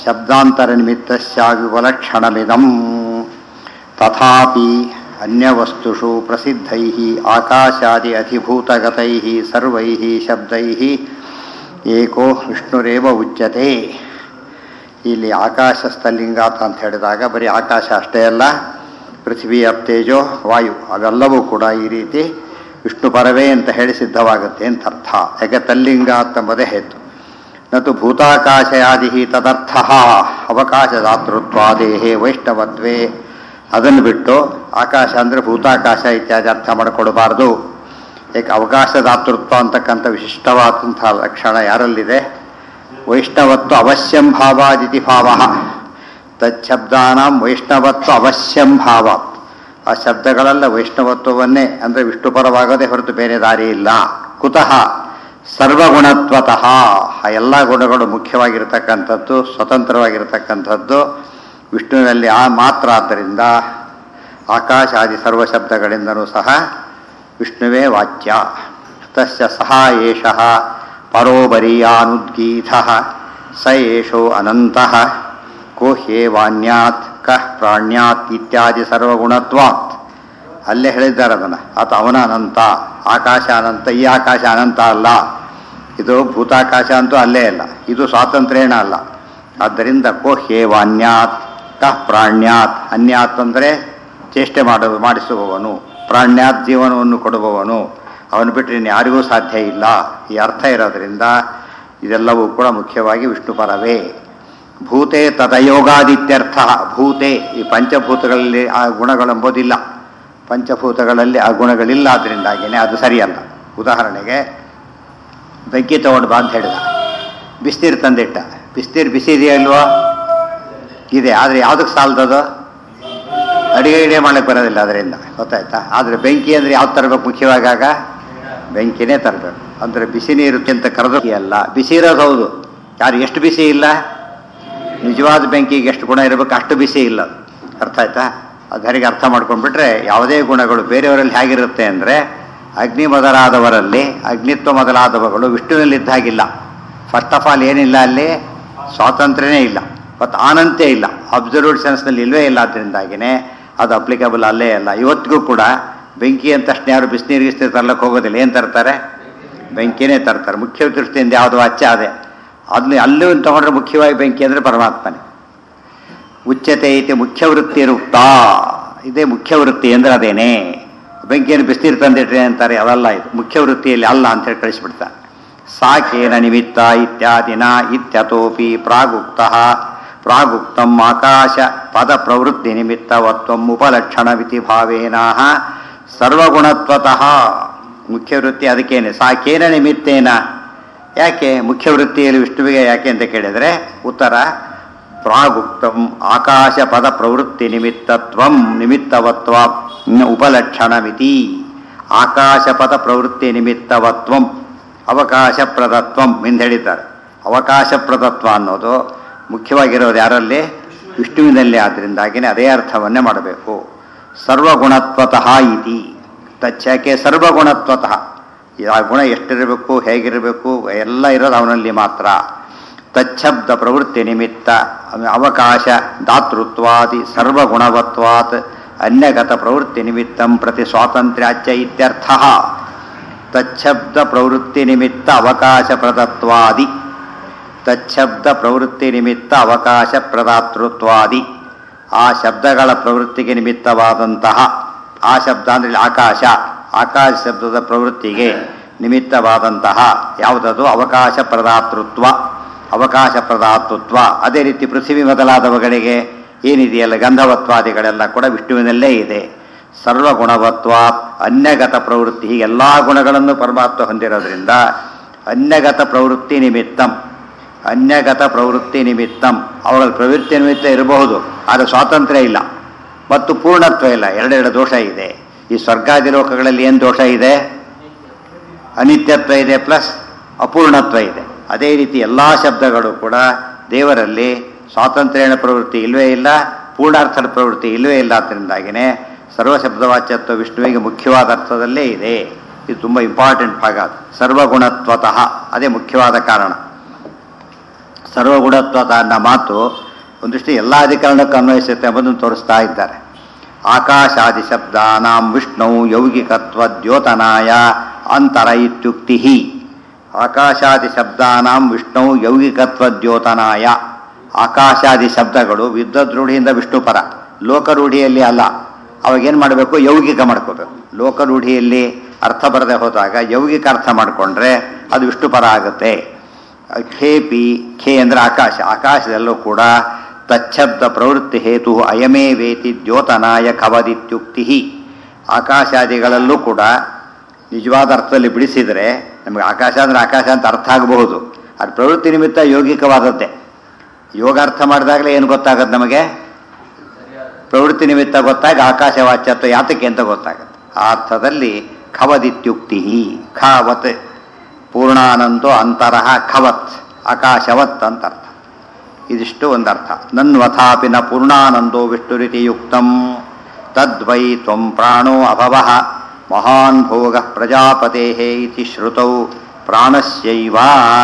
ಶಬ್ದಾಂತರನಿಮಿತ್ತಸ್ಯಾವಿವಲಕ್ಷಣಮಿದಂ ತಥಾಪಿ ಅನ್ಯವಸ್ತುಷು ಪ್ರಸಿದ್ಧೈಃ ಆಕಾಶಾದಿ ಅಧಿಭೂತಗತೈಃ ಸರ್ವೈಃ ಶಬ್ದೈಃ ಏಕೋ ವಿಷ್ಣುರೇವ ಉಚ್ಯತೆ ಇಲ್ಲಿ ಆಕಾಶ ಸ್ಥಲಿಂಗಾತ ಅಂತ ಹೇಳಿದಾಗ ಬರೀ ಆಕಾಶ ಅಷ್ಟೇ ಅಲ್ಲ ಪೃಥ್ವಿ ಅಪ್ತೇಜೋ ವಾಯು ಅವೆಲ್ಲವೂ ಕೂಡ ಈ ರೀತಿ ವಿಷ್ಣು ಪರವೇ ಅಂತ ಹೇಳಿ ಸಿದ್ಧವಾಗುತ್ತೆ ಅಂತ ಅರ್ಥ ಯಾಕೆ ತಲ್ಲಿಂಗಾತ್ ಎಂಬುದೇ ಹೇತು ನತು ಭೂತಾಕಾಶಯಾದಿ ತದರ್ಥ ಅವಕಾಶದಾತೃತ್ವಾದೇಹೇ ವೈಷ್ಣವತ್ವೇ ಅದನ್ನು ಬಿಟ್ಟು ಆಕಾಶ ಅಂದರೆ ಭೂತಾಕಾಶ ಇತ್ಯಾದಿ ಅರ್ಥ ಮಾಡಿಕೊಡಬಾರ್ದು ಏಕೆ ಅವಕಾಶದಾತೃತ್ವ ಅಂತಕ್ಕಂಥ ವಿಶಿಷ್ಟವಾದಂತಹ ಲಕ್ಷಣ ಯಾರಲ್ಲಿದೆ ವೈಷ್ಣವತ್ವ ಅವಶ್ಯಂ ಭಾವಾದಿತಿ ಭಾವ ತಚ್ಛಬ್ದಾನಾಂ ವೈಷ್ಣವತ್ವ ಅವಶ್ಯಂ ಭಾವಾತ್ ಆ ಶಬ್ದಗಳೆಲ್ಲ ವೈಷ್ಣವತ್ವವನ್ನೇ ಅಂದರೆ ವಿಷ್ಣುಪರವಾಗದೆ ಹೊರತು ಬೇರೆ ದಾರಿ ಇಲ್ಲ ಕುತಃ ಸರ್ವಗುಣತ್ವತಃ ಆ ಎಲ್ಲ ಗುಣಗಳು ಮುಖ್ಯವಾಗಿರ್ತಕ್ಕಂಥದ್ದು ಸ್ವತಂತ್ರವಾಗಿರ್ತಕ್ಕಂಥದ್ದು ವಿಷ್ಣುವಿನಲ್ಲಿ ಆ ಮಾತ್ರ ಆದ್ದರಿಂದ ಆಕಾಶ ಆದಿ ಸರ್ವ ಶಬ್ದಗಳಿಂದನೂ ಸಹ ವಿಷ್ಣುವೇ ವಾಚ್ಯ ತಸ್ಯ ಸಹ ಏಷಃ ಪರೋಬರೀಯಾನುದ್ಗೀತ ಸ ಏಷೋ ಅನಂತಃ ಕೋ ಹ್ಯೇವಾನ್ಯಾತ್ ಕಃ ಪ್ರಾಣ್ಯಾತ್ ಇತ್ಯಾದಿ ಸರ್ವಗುಣತ್ವಾತ್ ಅಲ್ಲೇ ಹೇಳಿದ್ದಾರೆ ಅದನ್ನು ಆತ ಅವನ ಅನಂತ ಆಕಾಶ ಅನಂತ ಈ ಆಕಾಶ ಅನಂತ ಅಲ್ಲ ಇದು ಭೂತಾಕಾಶ ಅಂತೂ ಅಲ್ಲೇ ಅಲ್ಲ ಇದು ಸ್ವಾತಂತ್ರ್ಯೇಣ ಅಲ್ಲ ಆದ್ದರಿಂದ ಕೋ ಹ್ಯೇವಾನ್ಯಾತ್ ಕಃ ಪ್ರಾಣ್ಯಾತ್ ಅನ್ಯಾತ್ ಅಂದರೆ ಚೇಷ್ಟೆ ಮಾಡ ಮಾಡಿಸುವವನು ಪ್ರಾಣ್ಯಾತ್ ಜೀವನವನ್ನು ಕೊಡುವವನು ಅವನು ಬಿಟ್ಟರೆ ಇನ್ನು ಯಾರಿಗೂ ಸಾಧ್ಯ ಇಲ್ಲ ಈ ಅರ್ಥ ಇರೋದರಿಂದ ಇದೆಲ್ಲವೂ ಕೂಡ ಮುಖ್ಯವಾಗಿ ವಿಷ್ಣು ಪರವೇ ಭೂತೆ ತದಯೋಗಾದಿತ್ಯರ್ಥ ಭೂತೆ ಈ ಪಂಚಭೂತಗಳಲ್ಲಿ ಆ ಗುಣಗಳೆಂಬುದಿಲ್ಲ ಪಂಚಭೂತಗಳಲ್ಲಿ ಆ ಗುಣಗಳಿಲ್ಲ ಅದರಿಂದಾಗಿಯೇ ಅದು ಸರಿಯಲ್ಲ ಉದಾಹರಣೆಗೆ ಬೆಂಕಿ ತಗೊಂಡು ಬಾ ಅಂತ ಹೇಳಿದ ಬಿಸಿನೀರು ತಂದಿಟ್ಟ ಬಿಸಿನೀರು ಬಿಸಿ ಇದೆಯಾ ಇಲ್ವೋ ಇದೆ ಆದರೆ ಯಾವುದಕ್ಕೆ ಸಾಲದದು ಅಡಿಗೆ ಗಿಡಿಗೆ ಮಾಡಕ್ಕೆ ಬರೋದಿಲ್ಲ ಅದರಿಂದ ಗೊತ್ತಾಯ್ತಾ ಆದರೆ ಬೆಂಕಿ ಅಂದರೆ ಯಾವ್ದು ತರಬೇಕು ಮುಖ್ಯವಾಗಿ ಆಗ ಬೆಂಕಿನೇ ತರಬೇಕು ಅಂದರೆ ಬಿಸಿ ನೀರುಕ್ಕಿಂತ ಕರೆದು ಅಲ್ಲ ಬಿಸಿ ಇರೋದು ಹೌದು ಯಾರು ಎಷ್ಟು ಬಿಸಿ ಇಲ್ಲ ನಿಜವಾದ ಬೆಂಕಿಗೆ ಎಷ್ಟು ಗುಣ ಇರಬೇಕು ಅಷ್ಟು ಬಿಸಿ ಇಲ್ಲ ಅದು. ಅರ್ಥ ಆಯ್ತಾ ಅದು ಹೇಗೆ ಅರ್ಥ ಮಾಡ್ಕೊಂಡ್ಬಿಟ್ರೆ ಯಾವುದೇ ಗುಣಗಳು ಬೇರೆಯವರಲ್ಲಿ ಹೇಗಿರುತ್ತೆ ಅಂದರೆ ಅಗ್ನಿ ಮೊದಲಾದವರಲ್ಲಿ ಅಗ್ನಿತ್ವ ಮೊದಲಾದವುಗಳು ವಿಷ್ಣುವಿನಲ್ಲಿದ್ದ ಹಾಗಿಲ್ಲ ಫಸ್ಟ್ ಆಫ್ ಆಲ್ ಏನಿಲ್ಲ ಅಲ್ಲಿ ಸ್ವಾತಂತ್ರ್ಯನೇ ಇಲ್ಲ ಮತ್ತು ಆನಂತೆ ಇಲ್ಲ ಅಬ್ಸರ್ವ್ಡ್ ಸೆನ್ಸ್ನಲ್ಲಿ ಇಲ್ವೇ ಇಲ್ಲ ಅದರಿಂದಾಗಿನೇ ಅದು ಅಪ್ಲಿಕಬಲ್ ಅಲ್ಲೇ ಅಲ್ಲ ಇವತ್ತಿಗೂ ಕೂಡ ಬೆಂಕಿ ಅಂತ ತಕ್ಷಣ ಯಾರು ಬಿಸಿನೀರು ಗಿಸ್ನೀರು ತರ್ಲಕ್ಕೆ ಹೋಗೋದಿಲ್ಲ ಏನು ತರ್ತಾರೆ ಬೆಂಕಿನೇ ತರ್ತಾರೆ ಮುಖ್ಯ ದೃಷ್ಟಿಯಿಂದ ಯಾವುದು ಅಚ್ಚ ಅದೇ ಅದನ್ನ ಅಲ್ಲೂ ತಗೊಂಡ್ರೆ ಮುಖ್ಯವಾಗಿ ಬೆಂಕಿ ಅಂದರೆ ಪರಮಾತ್ಮನೇ ಉಚ್ಚತೆ ಐತಿ ಮುಖ್ಯ ವೃತ್ತಿ ರುಕ್ತ ಇದೇ ಮುಖ್ಯ ವೃತ್ತಿ ಅಂದ್ರೆ ಅದೇನೇ ಬೆಂಕಿಯನ್ನು ಬಿಸಿನೀರು ತಂದಿಟ್ರೆ ಅಂತಾರೆ ಅವೆಲ್ಲ ಇದು ಮುಖ್ಯ ವೃತ್ತಿಯಲ್ಲಿ ಅಲ್ಲ ಅಂತೇಳಿ ಕಳಿಸ್ಬಿಡ್ತಾರೆ ಸಾಕೇನ ನಿಮಿತ್ತ ಇತ್ಯಾದಿನ ಇತ್ಯತೋಪಿ ಪ್ರಾಗುಕ್ತ ಪ್ರಾಗುಕ್ತಂ ಆಕಾಶ ಪದ ಪ್ರವೃತ್ತಿ ನಿಮಿತ್ತವತ್ವಂ ಉಪಲಕ್ಷಣವಿತಿ ಭಾವೇನ ಸರ್ವಗುಣತ್ವತಃ ಮುಖ್ಯ ವೃತ್ತಿ ಅದಕ್ಕೇನೆ ಸಾಕೇನ ನಿಮಿತ್ತೇನ ಯಾಕೆ ಮುಖ್ಯ ವೃತ್ತಿಯಲ್ಲಿ ವಿಷ್ಣುವಿಗೆ ಯಾಕೆ ಅಂತ ಕೇಳಿದರೆ ಉತ್ತರ ಪ್ರಾಗುಕ್ತಂ ಆಕಾಶ ಪದ ಪ್ರವೃತ್ತಿ ನಿಮಿತ್ತತ್ವಂ ನಿಮಿತ್ತವತ್ವ ಉಪಲಕ್ಷಣಮಿತಿ ಆಕಾಶ ಪದ ಪ್ರವೃತ್ತಿ ನಿಮಿತ್ತವತ್ವಂ ಅವಕಾಶಪ್ರದತ್ವಂ ಎಂದು ಹೇಳಿದ್ದಾರೆ ಅವಕಾಶಪ್ರದತ್ವ ಅನ್ನೋದು ಮುಖ್ಯವಾಗಿರೋದು ಯಾರಲ್ಲಿ ವಿಷ್ಣುವಿನಲ್ಲಿ ಆದ್ದರಿಂದಾಗಿನೇ ಅದೇ ಅರ್ಥವನ್ನೇ ಮಾಡಬೇಕು ಸರ್ವಗುಣತ್ವತಃ ಇತಿ ತಚ್ಚಕ್ಕೆ ಸರ್ವಗುಣತ್ವತಃ ಆ ಗುಣ ಎಷ್ಟಿರಬೇಕು ಹೇಗಿರಬೇಕು ಎಲ್ಲ ಇರೋದು ಅವನಲ್ಲಿ ಮಾತ್ರ ತಚ್ಛಬ್ದ ಪ್ರವೃತ್ತಿ ನಿಮಿತ್ತ ಅವಕಾಶ ದಾತೃತ್ವಾದಿ ಸರ್ವಗುಣವತ್ವಾತ್ ಅನ್ಯಗತ ಪ್ರವೃತ್ತಿ ನಿಮಿತ್ತಂ ಪ್ರತಿ ಸ್ವಾತಂತ್ರ್ಯಾಚ್ಯ ಇತ್ಯರ್ಥ ತಚ್ಛಬ್ದ ಪ್ರವೃತ್ತಿ ನಿಮಿತ್ತ ಅವಕಾಶ ಪ್ರದತ್ವಾದಿ ತಚ್ಛಬ್ದ ಪ್ರವೃತ್ತಿ ನಿಮಿತ್ತ ಅವಕಾಶ ಪ್ರದಾತೃತ್ವಾದಿ ಆ ಶಬ್ದಗಳ ಪ್ರವೃತ್ತಿಗೆ ನಿಮಿತ್ತವಾದಂತಹ ಆ ಶಬ್ದ ಅಂದರೆ ಆಕಾಶ ಆಕಾಶ ಶಬ್ದದ ಪ್ರವೃತ್ತಿಗೆ ನಿಮಿತ್ತವಾದಂತಹ ಯಾವುದದು ಅವಕಾಶ ಪ್ರದಾತೃತ್ವ ಅವಕಾಶ ಪ್ರದಾತೃತ್ವ ಅದೇ ರೀತಿ ಪೃಥ್ವಿ ಮೊದಲಾದವುಗಳಿಗೆ ಏನಿದೆಯಲ್ಲ ಗಂಧವತ್ವಾದಿಗಳೆಲ್ಲ ಕೂಡ ವಿಷ್ಣುವಿನಲ್ಲೇ ಇದೆ ಸರ್ವಗುಣವತ್ವ ಅನ್ಯಗತ ಪ್ರವೃತ್ತಿ ಹೀಗೆ ಎಲ್ಲ ಗುಣಗಳನ್ನು ಪರಮಾತ್ಮ ಹೊಂದಿರೋದ್ರಿಂದ ಅನ್ಯಗತ ಪ್ರವೃತ್ತಿ ನಿಮಿತ್ತಂ ಅನ್ಯಗತ ಪ್ರವೃತ್ತಿ ನಿಮಿತ್ತಂ ಅವುಗಳ ಪ್ರವೃತ್ತಿ ನಿಮಿತ್ತ ಇರಬಹುದು ಆದರೆ ಸ್ವಾತಂತ್ರ್ಯ ಇಲ್ಲ ಮತ್ತು ಪೂರ್ಣತ್ವ ಇಲ್ಲ ಎರಡೆರಡು ದೋಷ ಇದೆ ಈ ಸ್ವರ್ಗಾದಿ ಲೋಕಗಳಲ್ಲಿ ಏನು ದೋಷ ಇದೆ ಅನಿತ್ಯತ್ವ ಇದೆ ಪ್ಲಸ್ ಅಪೂರ್ಣತ್ವ ಇದೆ ಅದೇ ರೀತಿ ಎಲ್ಲ ಶಬ್ದಗಳು ಕೂಡ ದೇವರಲ್ಲಿ ಸ್ವಾತಂತ್ರ್ಯನ ಪ್ರವೃತ್ತಿ ಇಲ್ಲವೇ ಇಲ್ಲ ಪೂರ್ಣಾರ್ಥದ ಪ್ರವೃತ್ತಿ ಇಲ್ಲವೇ ಇಲ್ಲ ಅದರಿಂದಾಗಿನೇ ಸರ್ವಶಬ್ದವಾಚ್ಯತ್ವ ವಿಷ್ಣುವಿಗೆ ಮುಖ್ಯವಾದ ಅರ್ಥದಲ್ಲೇ ಇದೆ ಇದು ತುಂಬ ಇಂಪಾರ್ಟೆಂಟ್ ಭಾಗ ಅದು ಸರ್ವಗುಣತ್ವತಃ ಅದೇ ಮುಖ್ಯವಾದ ಕಾರಣ ಸರ್ವಗುಣತ್ವದ ಅನ್ನೋ ಮಾತು ಒಂದಿಷ್ಟು ಎಲ್ಲ ಅಧಿಕರಣಕ್ಕೂ ಅನ್ವಯಿಸುತ್ತೆ ಎಂಬುದನ್ನು ತೋರಿಸ್ತಾ ಇದ್ದಾರೆ ಆಕಾಶಾದಿ ಶಬ್ದಾನಾಂ ವಿಷ್ಣು ಯೌಗಿಕತ್ವ ದ್ಯೋತನಾಯ ಅಂತರ ಇತ್ಯುಕ್ತಿ ಆಕಾಶಾದಿ ಶಬ್ದಾನಾಂ ವಿಷ್ಣು ಯೌಗಿಕತ್ವ ದ್ಯೋತನಾಯ ಆಕಾಶಾದಿ ಶಬ್ದಗಳು ವಿದ್ವದ್ ರೂಢಿಯಿಂದ ವಿಷ್ಣು ಪರ ಲೋಕರೂಢಿಯಲ್ಲಿ ಅಲ್ಲ ಅವಾಗೇನು ಮಾಡಬೇಕು ಯೌಗಿಕ ಮಾಡ್ಕೋಬೇಕು ಲೋಕರೂಢಿಯಲ್ಲಿ ಅರ್ಥ ಬರದೆ ಹೋದಾಗ ಯೌಗಿಕ ಅರ್ಥ ಮಾಡಿಕೊಂಡ್ರೆ ಅದು ವಿಷ್ಣು ಪರ ಆಗುತ್ತೆ ಖೇಪಿ ಖೇ ಅಂದರೆ ಆಕಾಶ ಆಕಾಶದಲ್ಲೂ ಕೂಡ ತಚ್ಛಬ್ದ ಪ್ರವೃತ್ತಿ ಹೇತು ಅಯಮೇ ವೇತಿ ದ್ಯೋತನಾಯ ಕವದಿತ್ಯುಕ್ತಿ ಆಕಾಶಾದಿಗಳಲ್ಲೂ ಕೂಡ ನಿಜವಾದ ಅರ್ಥದಲ್ಲಿ ಬಿಡಿಸಿದರೆ ನಮಗೆ ಆಕಾಶ ಅಂದರೆ ಆಕಾಶ ಅಂತ ಅರ್ಥ ಆಗಬಹುದು ಅದು ಪ್ರವೃತ್ತಿ ನಿಮಿತ್ತ ಯೌಗಿಕವಾದದ್ದೇ ಯೋಗ ಅರ್ಥ ಮಾಡಿದಾಗಲೇ ಏನು ಗೊತ್ತಾಗತ್ತೆ ನಮಗೆ ಪ್ರವೃತ್ತಿ ನಿಮಿತ್ತ ಗೊತ್ತಾಗ ಆಕಾಶ ವಾಚ್ಯತ್ವ ಯಾತಕ್ಕೆ ಅಂತ ಗೊತ್ತಾಗುತ್ತೆ ಆ ಅರ್ಥದಲ್ಲಿ ಖವದಿತ್ಯುಕ್ತಿ ಖಾವತ್ ಪೂರ್ಣಾನಂದೋ ಅಂತರಃ ಖವತ್ ಆಕಾಶವತ್ ಅಂತ ಅರ್ಥ ಇದಿಷ್ಟು ಒಂದರ್ಥ ನನ್ವಥಾಪಿ ನ ಪೂರ್ಣಾನಂದೋ ವಿಷ್ಣುರಿತಿ ಯುಕ್ತಂ ತದ್ವೈ ತ್ವಂ ಪ್ರಾಣೋ ಅಭವಃ ಮಹಾನ್ ಭೋಗ ಪ್ರಜಾಪತೆ ಇತಿ ಶ್ರುತೌ ಪ್ರಾಣಸ್ಯೈವ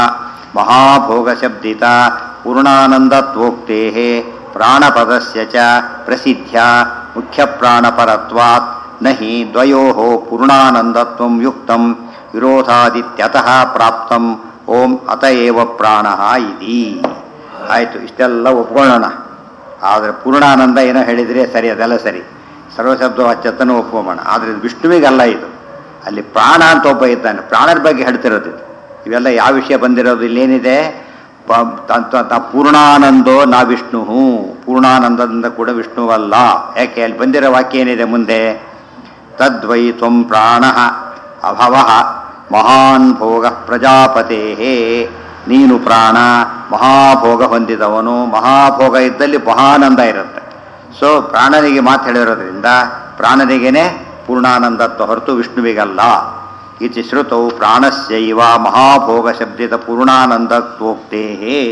ಮಹಾಭೋಗಶಬ್ದಿತ ಪೂರ್ಣಾನಂದತ್ವೋಕ್ತೆ ಪ್ರಾಣಪದಸ್ಯ ಚ ಪ್ರಸಿದ್ಧ್ಯ ಮುಖ್ಯಪ್ರಾಣಪರತ್ವಾತ್ ನಹಿ ದ್ವಯೋಃ ಪೂರ್ಣಾನಂದತ್ವಂ ಯುಕ್ತಂ ವಿರೋಧಾದಿತ್ಯತಃ ಪ್ರಾಪ್ತಂ ಓಂ ಅತ ಏವ ಪ್ರಾಣಃ ಇದಿ ಆಯಿತು ಇಷ್ಟೆಲ್ಲ ಒಪ್ಕೊಳ್ಳೋಣ ಆದರೆ ಪೂರ್ಣಾನಂದ ಏನೋ ಹೇಳಿದರೆ ಸರಿ ಅದೆಲ್ಲ ಸರಿ ಸರ್ವಶಬ್ದ ವಾಚ್ಯತನೂ ಒಪ್ಕೊಂಬೋಣ ಆದರೆ ಇದು ವಿಷ್ಣುವಿಗಲ್ಲ ಇದು ಅಲ್ಲಿ ಪ್ರಾಣ ಅಂತ ಒಬ್ಬ ಇದ್ದಾನೆ ಪ್ರಾಣರ ಬಗ್ಗೆ ಹೇಳ್ತಿರೋದು ಇದು ಇವೆಲ್ಲ ಯಾವ ವಿಷಯ ಬಂದಿರೋದು ಇಲ್ಲೇನಿದೆ ಪ- ತ- ತ- ತ- ಪೂರ್ಣಾನಂದೋ ನಾ ವಿಷ್ಣು ಪೂರ್ಣಾನಂದದಿಂದ ಕೂಡ ವಿಷ್ಣುವಲ್ಲ ಯಾಕೆ ಅಲ್ಲಿ ಬಂದಿರೋ ವಾಕ್ಯ ಏನಿದೆ ಮುಂದೆ ತದ್ವೈ ತ್ವಂ ಪ್ರಾಣ ಅಭವ ಮಹಾನ್ ಭೋಗ ಪ್ರಜಾಪತೆ ನೀನು ಪ್ರಾಣ ಮಹಾಭೋಗ ಹೊಂದಿದವನು ಮಹಾಭೋಗ ಇದ್ದಲ್ಲಿ ಮಹಾನಂದ ಇರುತ್ತೆ ಸೊ ಪ್ರಾಣನಿಗೆ ಮಾತು ಹೇಳಿರೋದ್ರಿಂದ ಪ್ರಾಣನಿಗೇನೆ ಪೂರ್ಣಾನಂದತ್ವ ಹೊರತು ವಿಷ್ಣುವಿಗಲ್ಲ ಇತಿ ಶ್ರುತೌ ಪ್ರಾಣಸ್ಯೈವ ಮಹಾಭೋಗ ಶಬ್ದಿತ ಪೂರ್ಣಾನಂದತ್ವೋಕ್ತೇ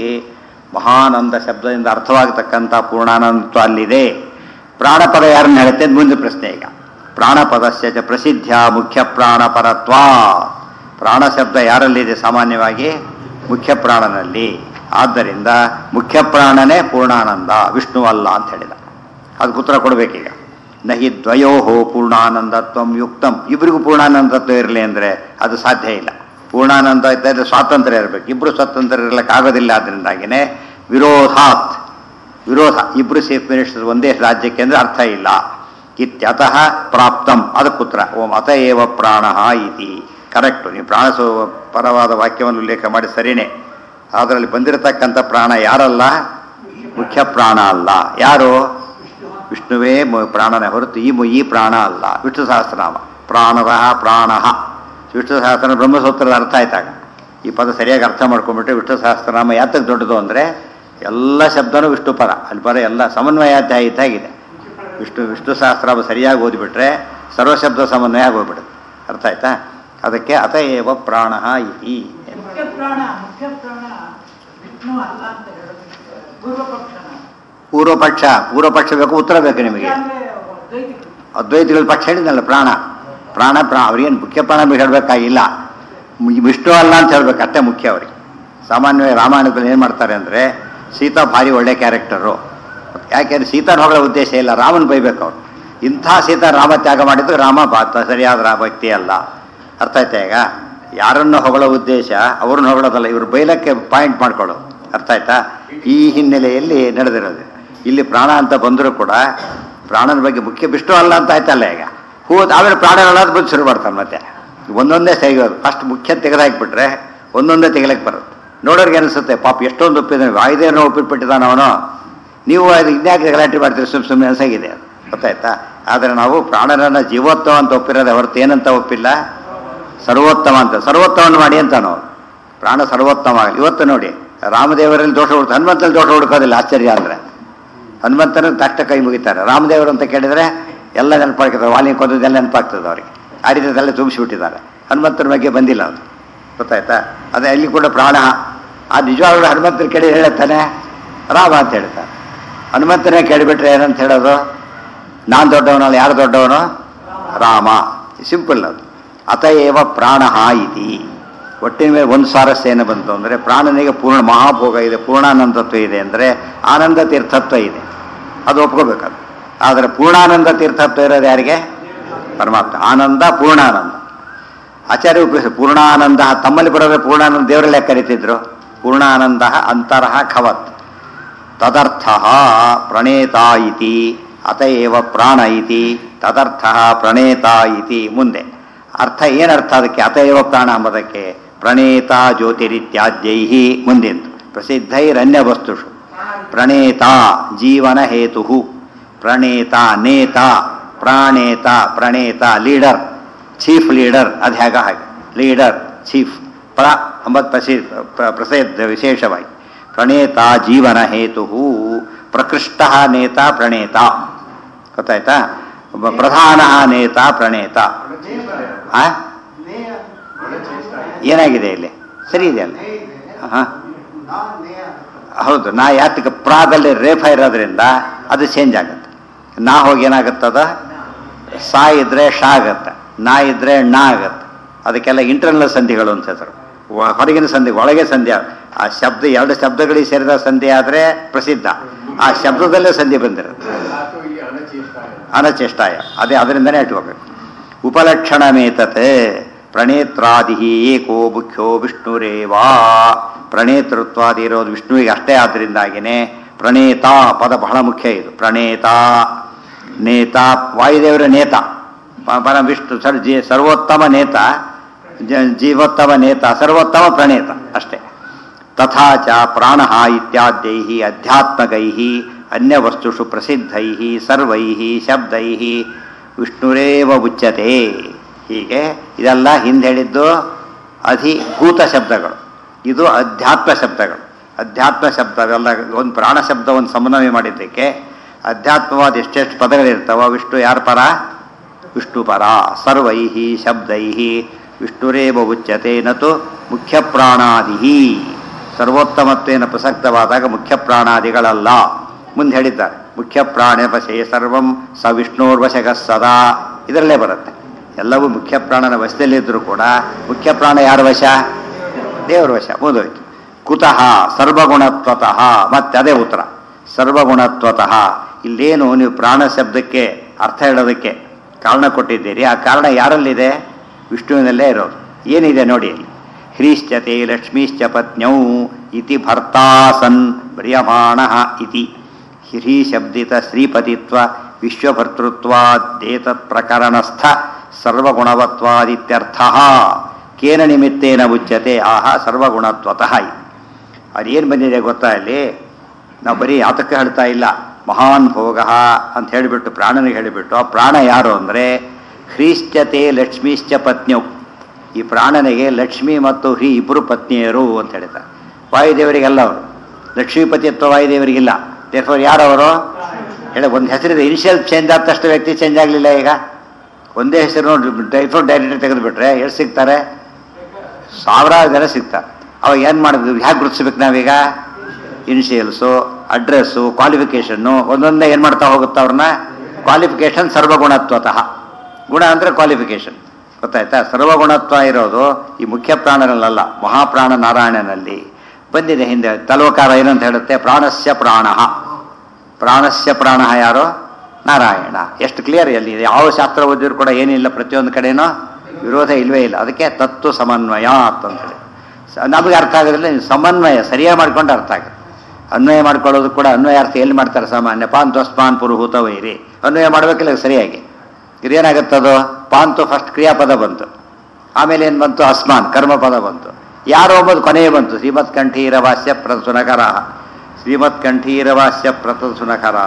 ಮಹಾನಂದ ಶಬ್ದದಿಂದ ಅರ್ಥವಾಗತಕ್ಕಂಥ ಪೂರ್ಣಾನಂದತ್ವ ಅಲ್ಲಿದೆ ಪ್ರಾಣಪದ ಯಾರನ್ನ ಹೇಳುತ್ತೆ ಅಂತ ಮುಂದೆ ಪ್ರಶ್ನೆ ಈಗ ಪ್ರಾಣಪದಸ್ಯ ಚ ಪ್ರಸಿದ್ಧ ಮುಖ್ಯ ಪ್ರಾಣಪರತ್ವ ಪ್ರಾಣ ಶಬ್ದ ಯಾರಲ್ಲಿದೆ ಸಾಮಾನ್ಯವಾಗಿ ಮುಖ್ಯ ಪ್ರಾಣನಲ್ಲಿ ಆದ್ದರಿಂದ ಮುಖ್ಯ ಪ್ರಾಣನೇ ಪೂರ್ಣಾನಂದ ವಿಷ್ಣು ಅಲ್ಲ ಅಂತ ಹೇಳಿದ ಅದಕ್ಕೆ ಉತ್ತರ ಕೊಡಬೇಕೀಗ ನಹಿ ದ್ವಯೋಹೋ ಪೂರ್ಣಾನಂದತ್ವಂ ಯುಕ್ತಂ ಇಬ್ಬರಿಗೂ ಪೂರ್ಣಾನಂದತ್ವ ಇರಲಿ ಅಂದರೆ ಅದು ಸಾಧ್ಯ ಇಲ್ಲ ಪೂರ್ಣಾನಂದ ಇದ್ದರೆ ಸ್ವಾತಂತ್ರ್ಯ ಇರಬೇಕು ಇಬ್ಬರು ಸ್ವಾತಂತ್ರ್ಯ ಇರಲಿಕ್ಕೆ ಆಗೋದಿಲ್ಲ ಅದರಿಂದಾಗಿನೇ ವಿರೋಧಾತ್ ವಿರೋಧ ಇಬ್ಬರು ಚೀಫ್ ಮಿನಿಸ್ಟರ್ ಒಂದೇ ರಾಜ್ಯಕ್ಕೆ ಅಂದರೆ ಅರ್ಥ ಇಲ್ಲ ಇತ್ಯತಃ ಪ್ರಾಪ್ತಂ ಅದಕ್ಕೆ ಉತ್ತರ ಓಂ ಅತ ಏವ ಪ್ರಾಣ ಇತಿ ಕರೆಕ್ಟು ನೀವು ಪ್ರಾಣ ಸು- ಪರವಾದ ವಾಕ್ಯವನ್ನು ಉಲ್ಲೇಖ ಮಾಡಿ ಸರಿನೇ ಅದರಲ್ಲಿ ಬಂದಿರತಕ್ಕಂಥ ಪ್ರಾಣ ಯಾರಲ್ಲ ಮುಖ್ಯ ಪ್ರಾಣ ಅಲ್ಲ ಯಾರು ವಿಷ್ಣುವೇ ಮು- ಪ್ರಾಣನೇ ಹೊರತು ಈ ಮು- ಈ ಪ್ರಾಣ ಅಲ್ಲ ವಿಷ್ಣು ಸಹಸ್ರನಾಮ ಪ್ರಾಣರಃ ಪ್ರಾಣ ವಿಷ್ಣು ಸಹಸ್ರ ಬ್ರಹ್ಮಸೂತ್ರದ ಅರ್ಥ ಆಯ್ತಾಗ ಈ ಪದ ಸರಿಯಾಗಿ ಅರ್ಥ ಮಾಡ್ಕೊಂಡ್ಬಿಟ್ರೆ ವಿಷ್ಣು ಸಹಸ್ರನಾಮ ಯಾತಕ್ಕೆ ದೊಡ್ಡದು ಅಂದರೆ ಎಲ್ಲ ಶಬ್ದನೂ ವಿಷ್ಣು ಪರ ಅಲ್ಲಿ ಪರ ಎಲ್ಲ ಸಮನ್ವಯಾಧ್ಯಾಯ ಇದ್ದಾಗಿದೆ ವಿಷ್ಣು ವಿಷ್ಣು ಸಹಸ್ರಾಮ ಸರಿಯಾಗಿ ಓದಿಬಿಟ್ರೆ ಸರ್ವಶಬ್ದ ಸಮನ್ವಯ ಆಗೋಗ್ಬಿಡುತ್ತೆ ಅರ್ಥ ಆಯ್ತಾ ಅದಕ್ಕೆ ಅತ ಏವ ಪ್ರಾಣ ಇತಿ ಮುಖ್ಯ ಪ್ರಾಣ ಮುಖ್ಯ ಪ್ರಾಣ ವಿಷ್ಣು ಅಲ್ಲ ಅಂತ ಹೇಳೋದು ಪೂರ್ವ ಪಕ್ಷನ ಪೂರ್ವ ಪಕ್ಷ ಪೂರ್ವ ಪಕ್ಷ ಬೇಕು ಉತ್ತರ ಬೇಕು ನಿಮಗೆ ಅಂದ್ರೆ ದ್ವೈತಿಗಳು ಅದ್ವೈತಿಗಳ ಪಕ್ಷ ಹೇಳಿದ್ನಲ್ಲ ಪ್ರಾಣ ಪ್ರಾಣ ಪ್ರಾಣ ಅವ್ರಿಗೇನು ಮುಖ್ಯ ಪ್ರಾಣ ಹೇಳಬೇಕಾಗಿಲ್ಲ ವಿಷ್ಣು ಅಲ್ಲ ಅಂತ ಹೇಳ್ಬೇಕು ಅಷ್ಟೇ ಮುಖ್ಯ ಅವ್ರಿಗೆ ಸಾಮಾನ್ಯವಾಗಿ ರಾಮಾಯಣದಲ್ಲಿ ಏನು ಮಾಡ್ತಾರೆ ಅಂದರೆ ಸೀತಾ ಭಾರಿ ಒಳ್ಳೆ ಕ್ಯಾರೆಕ್ಟರು ಯಾಕೆಂದ್ರೆ ಸೀತಾನ ಹೊಗಳ ಉದ್ದೇಶ ಇಲ್ಲ ರಾಮನ ಬೈಬೇಕು ಅವ್ರು ಇಂಥ ಸೀತಾ ರಾಮ ತ್ಯಾಗ ಮಾಡಿದ್ದು ರಾಮ ಬಾ- ಸರಿಯಾದ ರಾ- ವ್ಯಕ್ತಿ ಅಲ್ಲ ಅರ್ಥ ಆಯ್ತಾ ಈಗ ಯಾರನ್ನು ಹೊಗಳೋ ಉದ್ದೇಶ ಅವ್ರನ್ನ ಹೊಗಳೋದಲ್ಲ ಇವ್ರು ಬೈಲಕ್ಕೆ ಪಾಯಿಂಟ್ ಮಾಡ್ಕೊಳ್ಳೋದು ಅರ್ಥ ಆಯ್ತಾ ಈ ಹಿನ್ನೆಲೆಯಲ್ಲಿ ನಡೆದಿರೋದು ಇಲ್ಲಿ ಪ್ರಾಣ ಅಂತ ಬಂದರೂ ಕೂಡ ಪ್ರಾಣನ ಬಗ್ಗೆ ಮುಖ್ಯ ವಿಷ್ಣು ಅಲ್ಲ ಅಂತ ಆಯ್ತಲ್ಲ ಈಗ ಹೂ ಆಮೇಲೆ ಪ್ರಾಣಗಳಾದ ಬಂದು ಶುರು ಮಾಡ್ತಾನೆ ಮತ್ತೆ ಒಂದೊಂದೇ ತೆಗೆಯೋದು ಫಸ್ಟ್ ಮುಖ್ಯ ತೆಗೆದಾಕ್ಬಿಟ್ರೆ ಒಂದೊಂದೇ ತೆಗಿಲಕ್ಕೆ ಬರುತ್ತೆ ನೋಡೋರಿಗೆ ಅನಿಸುತ್ತೆ ಪಾಪ ಎಷ್ಟೊಂದು ಒಪ್ಪಿದ್ದಾನೆ ವಾಯುದೇವನ ಒಪ್ಪಿಟ್ಬಿಟ್ಟಿದ್ದಾನೆ ಅವನು ನೀವು ಅದು ಇನ್ಯಾಕೆ ಗಲಾಟೆ ಮಾಡ್ತೀರಿ ಸುಮ್ಮನೆ ಸುಮ್ಮನೆ ಅನ್ಸಾಗಿದೆ ಅದು ಗೊತ್ತಾಯ್ತಾ ಆದರೆ ನಾವು ಪ್ರಾಣರನ್ನ ಜೀವೋತ್ತಮ ಅಂತ ಒಪ್ಪಿರೋದೇ ಹೊರತು ಏನಂತ ಒಪ್ಪಿಲ್ಲ ಸರ್ವೋತ್ತಮ ಅಂತ ಸರ್ವೋತ್ತಮವನ್ನು ಮಾಡಿ ಅಂತ ನಾವು ಪ್ರಾಣ ಸರ್ವೋತ್ತಮ ಆಗಲಿ ಇವತ್ತು ನೋಡಿ ರಾಮದೇವರಲ್ಲಿ ದೋಷ ಹುಡುಕ ಹನುಮಂತಲ್ಲಿ ದೋಷ ಹುಡುಕೋದಿಲ್ಲ ಆಶ್ಚರ್ಯ ಅಂದರೆ ಹನುಮಂತನ ತಕ್ಷಣ ಕೈ ಮುಗಿತಾರೆ ರಾಮದೇವರು ಅಂತ ಕೇಳಿದರೆ ಎಲ್ಲ ನೆನಪಾಗ್ತದೆ ವಾಲಿ ಕೊಂದದ್ದೆಲ್ಲ ನೆನಪಾಗ್ತದೆ ಅವರಿಗೆ ಆ ರೀತಿ ಎಲ್ಲ ತುಂಬಿಸಿಬಿಟ್ಟಿದ್ದಾರೆ ಹನುಮಂತನ ಬಗ್ಗೆ ಬಂದಿಲ್ಲ ಅದು ಗೊತ್ತಾಯ್ತಾ ಅದೇ ಅಲ್ಲಿ ಕೂಡ ಪ್ರಾಣ ಆ ನಿಜವಾಗ್ಲೂ ಹನುಮಂತನ ಕೇಳಿ ಹೇಳುತ್ತಾನೆ ರಾಮ ಅಂತ ಹೇಳ್ತಾನೆ ಹನುಮಂತನೇ ಕೇಳಿಬಿಟ್ರೆ ಏನಂತ ಹೇಳೋದು ನಾನು ದೊಡ್ಡವನಲ್ಲ ಯಾರು ದೊಡ್ಡವನು ರಾಮ ಸಿಂಪಲ್ ಅದು ಅತ ಏವ ಪ್ರಾಣ ಇತಿ ಒಟ್ಟಿನ ಮೇಲೆ ಒಂದು ಸ್ವಾರಸ್ಯ ಏನು ಬಂತು ಅಂದರೆ ಪ್ರಾಣನಿಗೆ ಪೂರ್ಣ ಮಹಾಭೋಗ ಇದೆ ಪೂರ್ಣಾನಂದತ್ವ ಇದೆ ಅಂದರೆ ಆನಂದ ತೀರ್ಥತ್ವ ಇದೆ ಅದು ಒಪ್ಕೋಬೇಕದು ಆದರೆ ಪೂರ್ಣಾನಂದ ತೀರ್ಥತ್ವ ಇರೋದು ಯಾರಿಗೆ ಪರಮಾತ್ಮ ಆನಂದ ಪೂರ್ಣಾನಂದ ಆಚಾರ್ಯ ಉಪಯೋಗಿಸ ಪೂರ್ಣಾನಂದ ತಮ್ಮಲ್ಲಿ ಬರೋದ್ರೆ ಪೂರ್ಣಾನಂದ ದೇವರಲ್ಲೇ ಕರಿತಿದ್ರು ಪೂರ್ಣಾನಂದ ಅಂತರಃ ಖವತ್ ತದರ್ಥ ಪ್ರಣೇತ ಇತಿ ಅತಏವ ಪ್ರಾಣ ಇತಿ ತದರ್ಥ ಪ್ರಣೇತ ಇತಿ ಮುಂದೆ ಅರ್ಥ ಏನರ್ಥ ಅದಕ್ಕೆ ಅತಏವ ಪ್ರಾಣ ಎಂಬುದಕ್ಕೆ ಪ್ರಣೇತ ಜ್ಯೋತಿರಿತ್ಯಾದ್ಯೈ ಮುಂದೆಂದು ಪ್ರಸಿದ್ಧೈರನ್ಯ ವಸ್ತುಷು ಪ್ರಣೇತ ಜೀವನ ಹೇತು ಪ್ರಣೇತ ನೇತ ಪ್ರಾಣೇತ ಪ್ರಣೇತ ಲೀಡರ್ ಚೀಫ್ ಲೀಡರ್ ಅದು ಹೇಗ ಹಾಗೆ ಲೀಡರ್ ಚೀಫ್ ಪ್ರ ಎಂಬತ್ತು ಪ್ರಸಿದ್ಧ ಪ್ರ- ಪ್ರಸಿದ್ಧ ವಿಶೇಷವಾಗಿ ಪ್ರಣೇತ ಜೀವನ ಹೇತು ಪ್ರಕೃಷ್ಟ ನೇತ ಪ್ರಣೇತ ಗೊತ್ತಾಯ್ತಾ ಒಬ್ಬ ಪ್ರಧಾನ ನೇತ ಪ್ರಣೇತ ಆ? ಏನಾಗಿದೆ ಇಲ್ಲಿ ಸರಿ ಇದೆ ಅಲ್ಲ ಹಾ ಹೌದು ನಾ ಯಾತಕ್ಕೆ ಪ್ರಾದಲ್ಲಿ ರೇಫ ಇರೋದ್ರಿಂದ ಅದು ಚೇಂಜ್ ಆಗುತ್ತೆ ನಾ ಹೋಗಿ ಏನಾಗುತ್ತದ ಸಾ ಇದ್ರೆ ಶಾ ಆಗತ್ತೆ ನಾ ಇದ್ರೆ ಣ ಆಗತ್ತೆ ಅದಕ್ಕೆಲ್ಲ ಇಂಟರ್ನಲ್ ಸಂಧಿಗಳು ಅಂತ ಹೆಸರು ವ- ಹೊರಗಿನ ಸಂಧಿ ಒಳಗೆ ಸಂಧಿ ಆ- ಆ ಶಬ್ದ ಎರಡು ಶಬ್ದಗಳಿಗೆ ಸೇರಿದ ಸಂಧಿ ಆದರೆ ಪ್ರಸಿದ್ಧ ಆ ಶಬ್ದದಲ್ಲೇ ಸಂಧಿ ಬಂದಿರುತ್ತೆ ಅನಚೇಷ್ಟಾಯ ಅದೇ ಅದರಿಂದನೇ ಇಟ್ಕೋಬೇಕು ಉಪಲಕ್ಷಣಮೇತತೆ ಪ್ರಣೇತ್ರಾದಿ ಏಕೋ ಮುಖ್ಯೋ ವಿಷ್ಣುರೇವಾ ಪ್ರಣೇತೃತ್ವಾದಿ ಇರೋದು ವಿಷ್ಣುವಿಗೆ ಅಷ್ಟೇ ಆದ್ದರಿಂದಾಗಿನೇ ಪ್ರಣೇತ ಪದ ಬಹಳ ಮುಖ್ಯ ಇದು ಪ್ರಣೇತ ನೇತ ವಾಯುದೇವರ ನೇತ ಪ- ಪರ ವಿಷ್ಣು ಸರ್ ಜೀ ಸರ್ವೋತ್ತಮ ನೇತ ಜ- ಜೀವೋತ್ತಮ ನೇತ ಸರ್ವೋತ್ತಮ ಪ್ರಣೇತ ಅಷ್ಟೇ ತಥಾ ಚ ಪ್ರಾಣ ಇತ್ಯಾದ್ಯೈ ಅಧ್ಯಾತ್ಮಕೈ ಅನ್ಯವಸ್ತುಷು ಪ್ರಸಿದ್ಧೈ ಸರ್ವೈ ಶಬ್ದೈ ವಿಷ್ಣುರೇವ ಉಚ್ಯತೆ ಹೀಗೆ ಇದೆಲ್ಲ ಹಿಂದೆ ಹೇಳಿದ್ದು ಅಧಿಭೂತ ಶಬ್ದಗಳು ಇದು ಅಧ್ಯಾತ್ಮ ಶಬ್ದಗಳು ಅಧ್ಯಾತ್ಮ ಶಬ್ದ ಅವೆಲ್ಲ ಒಂದು ಪ್ರಾಣ ಶಬ್ದ ಒಂದು ಸಮನ್ವಯ ಮಾಡಿದ್ದಕ್ಕೆ ಅಧ್ಯಾತ್ಮವಾದ ಎಷ್ಟೆಷ್ಟು ಪದಗಳಿರ್ತಾವ ವಿಷ್ಣು ಯಾರ ಪರ ವಿಷ್ಣು ಪರ ಸರ್ವೈ ಶಬ್ದೈ ವಿಷ್ಣುರೇವ ಉಚ್ಯತೆ ನತು ಮುಖ್ಯ ಪ್ರಾಣಾದಿ ಸರ್ವೋತ್ತಮತ್ವೇನ ಪ್ರಸಕ್ತವಾದಾಗ ಮುಖ್ಯ ಪ್ರಾಣಾದಿಗಳಲ್ಲ ಮುಂದೆ ಹೇಳಿದ್ದಾರೆ ಮುಖ್ಯ ಪ್ರಾಣ ವಶೇ ಸರ್ವಂ ಸ ವಿಷ್ಣುರ್ವಶಗ ಸದಾ ಇದರಲ್ಲೇ ಬರುತ್ತೆ ಎಲ್ಲವೂ ಮುಖ್ಯ ಪ್ರಾಣನ ವಶದಲ್ಲಿದ್ದರೂ ಕೂಡ ಮುಖ್ಯ ಪ್ರಾಣ ಯಾರ ವಶ ದೇವರ ವಶ ಮುಗಿದೋಯ್ತು ಕುತಃ ಸರ್ವಗುಣತ್ವತಃ ಮತ್ತೆ ಅದೇ ಉತ್ತರ ಸರ್ವಗುಣತ್ವತಃ ಇಲ್ಲೇನು ನೀವು ಪ್ರಾಣ ಶಬ್ದಕ್ಕೆ ಅರ್ಥ ಹೇಳೋದಕ್ಕೆ ಕಾರಣ ಕೊಟ್ಟಿದ್ದೀರಿ ಆ ಕಾರಣ ಯಾರಲ್ಲಿದೆ ವಿಷ್ಣುವಿನಲ್ಲೇ ಇರೋದು ಏನಿದೆ ನೋಡಿ ಅಲ್ಲಿ ಹ್ರೀಶ್ಚತೆ ಲಕ್ಷ್ಮೀಶ್ಚ ಪತ್ನ್ಯೌ ಇತಿ ಭರ್ತಾಸನ್ ಪ್ರಿಯಮಾಣ ಇತಿ ಹಿರಿ ಶಬ್ದಿತ ಶ್ರೀಪತಿತ್ವ ವಿಶ್ವಭರ್ತೃತ್ವಾದೇತತ್ ಪ್ರಕರಣಸ್ಥ ಸರ್ವಗುಣವತ್ವಾದಿತ್ಯರ್ಥ ಕೇನ ನಿಮಿತ್ತೇನ ಉಚ್ಯತೆ ಆಹ ಸರ್ವಗುಣತ್ವತಃ ಇದು ಅದೇನು ಬಂದಿದೆ ಗೊತ್ತಾ ಇಲ್ಲಿ ನಾವು ಬರೀ ಆತಕ್ಕೆ ಹೇಳ್ತಾ ಇಲ್ಲ ಮಹಾನ್ ಭೋಗ ಅಂತ ಹೇಳಿಬಿಟ್ಟು ಪ್ರಾಣನಿಗೆ ಹೇಳಿಬಿಟ್ಟು ಆ ಪ್ರಾಣ ಯಾರು ಅಂದರೆ ಹ್ರೀಶ್ಚತೆ ಲಕ್ಷ್ಮೀಶ್ಚ ಪತ್ನ್ಯವು ಈ ಪ್ರಾಣನಿಗೆ ಲಕ್ಷ್ಮಿ ಮತ್ತು ಹ್ರೀ ಇಬ್ಬರು ಪತ್ನಿಯರು ಅಂತ ಹೇಳ್ತಾರೆ ವಾಯುದೇವರಿಗೆಲ್ಲ ಅವರು ಲಕ್ಷ್ಮೀಪತಿತ್ವ ವಾಯುದೇವರಿಗಿಲ್ಲ ದೇರ್ಫೋರ್ ಯಾರವರು ಹೇಳಿ ಒಂದು ಹೆಸರಿದೆ ಇನಿಷಿಯಲ್ ಚೇಂಜ್ ಆದ ತಕ್ಷಣ ವ್ಯಕ್ತಿ ಚೇಂಜ್ ಆಗಲಿಲ್ಲ ಈಗ ಒಂದೇ ಹೆಸರು ಡೈಫೋರ್ ಡೈರೆಕ್ಟ್ ತೆಗೆದುಬಿಟ್ರೆ ಎಷ್ಟು ಸಿಗ್ತಾರೆ ಸಾವಿರಾರು ಜನ ಸಿಗ್ತಾರೆ ಅವಾಗ ಏನು ಮಾಡಿದ್ವಿ ಹೇಗೆ ಗುರುತಿಸ್ಬೇಕು ನಾವೀಗ ಇನಿಷಿಯಲ್ಸು ಅಡ್ರೆಸ್ಸು ಕ್ವಾಲಿಫಿಕೇಷನ್ನು ಒಂದೊಂದೇ ಏನು ಮಾಡ್ತಾ ಹೋಗುತ್ತಾ ಅವ್ರನ್ನ ಕ್ವಾಲಿಫಿಕೇಷನ್ ಸರ್ವಗುಣತ್ವತಃ ಗುಣ ಅಂದರೆ ಕ್ವಾಲಿಫಿಕೇಷನ್ ಗೊತ್ತಾಯ್ತಾ ಸರ್ವಗುಣತ್ವ ಇರೋದು ಈ ಮುಖ್ಯ ಪ್ರಾಣನಲ್ಲ ಮಹಾಪ್ರಾಣ ನಾರಾಯಣನಲ್ಲಿ ಬಂದಿದೆ ಹಿಂದೆ ತಲೋಕಾರ ಏನಂತ ಹೇಳುತ್ತೆ ಪ್ರಾಣಸ್ಯ ಪ್ರಾಣ ಪ್ರಾಣಸ್ಯ ಪ್ರಾಣ ಯಾರು ನಾರಾಯಣ ಎಷ್ಟು ಕ್ಲಿಯರ್ ಎಲ್ಲಿ ಯಾವ ಶಾಸ್ತ್ರ ಓದಿದ್ರು ಕೂಡ ಏನಿಲ್ಲ ಪ್ರತಿಯೊಂದು ಕಡೆನೂ ವಿರೋಧ ಇಲ್ವೇ ಇಲ್ಲ ಅದಕ್ಕೆ ತತ್ವ ಸಮನ್ವಯ ಅಂತಂತೇಳಿ ಸ- ನಮಗೆ ಅರ್ಥ ಆಗೋದಿಲ್ಲ ನೀವು ಸಮನ್ವಯ ಸರಿಯಾಗಿ ಮಾಡ್ಕೊಂಡು ಅರ್ಥ ಆಗುತ್ತೆ ಅನ್ವಯ ಮಾಡ್ಕೊಳ್ಳೋದು ಕೂಡ ಅನ್ವಯ ಅರ್ಥ ಎಲ್ಲಿ ಮಾಡ್ತಾರೆ ಸಾಮಾನ್ಯ ಪಾಂತು ಅಸ್ಮಾನ್ ಪುರುಹೂತ ವೈರಿ ಅನ್ವಯ ಮಾಡಬೇಕಿಲ್ಲ ಸರಿಯಾಗಿ ಇದೇನಾಗುತ್ತದು ಪಾಂತು ಫಸ್ಟ್ ಕ್ರಿಯಾಪದ ಬಂತು ಆಮೇಲೆ ಏನು ಬಂತು ಅಸ್ಮಾನ್ ಕರ್ಮಪದ ಬಂತು ಯಾರೋ ಅಂಬುದು ಕೊನೆಯೇ ಬಂತು ಶ್ರೀಮತ್ ಕಂಠೀರವಾಸ್ಯ ಪ್ರಸುನಕರ ಶ್ರೀಮತ್ ಕಂಠೀರವಾಸ್ಯ ಪ್ರತಸುನಕರ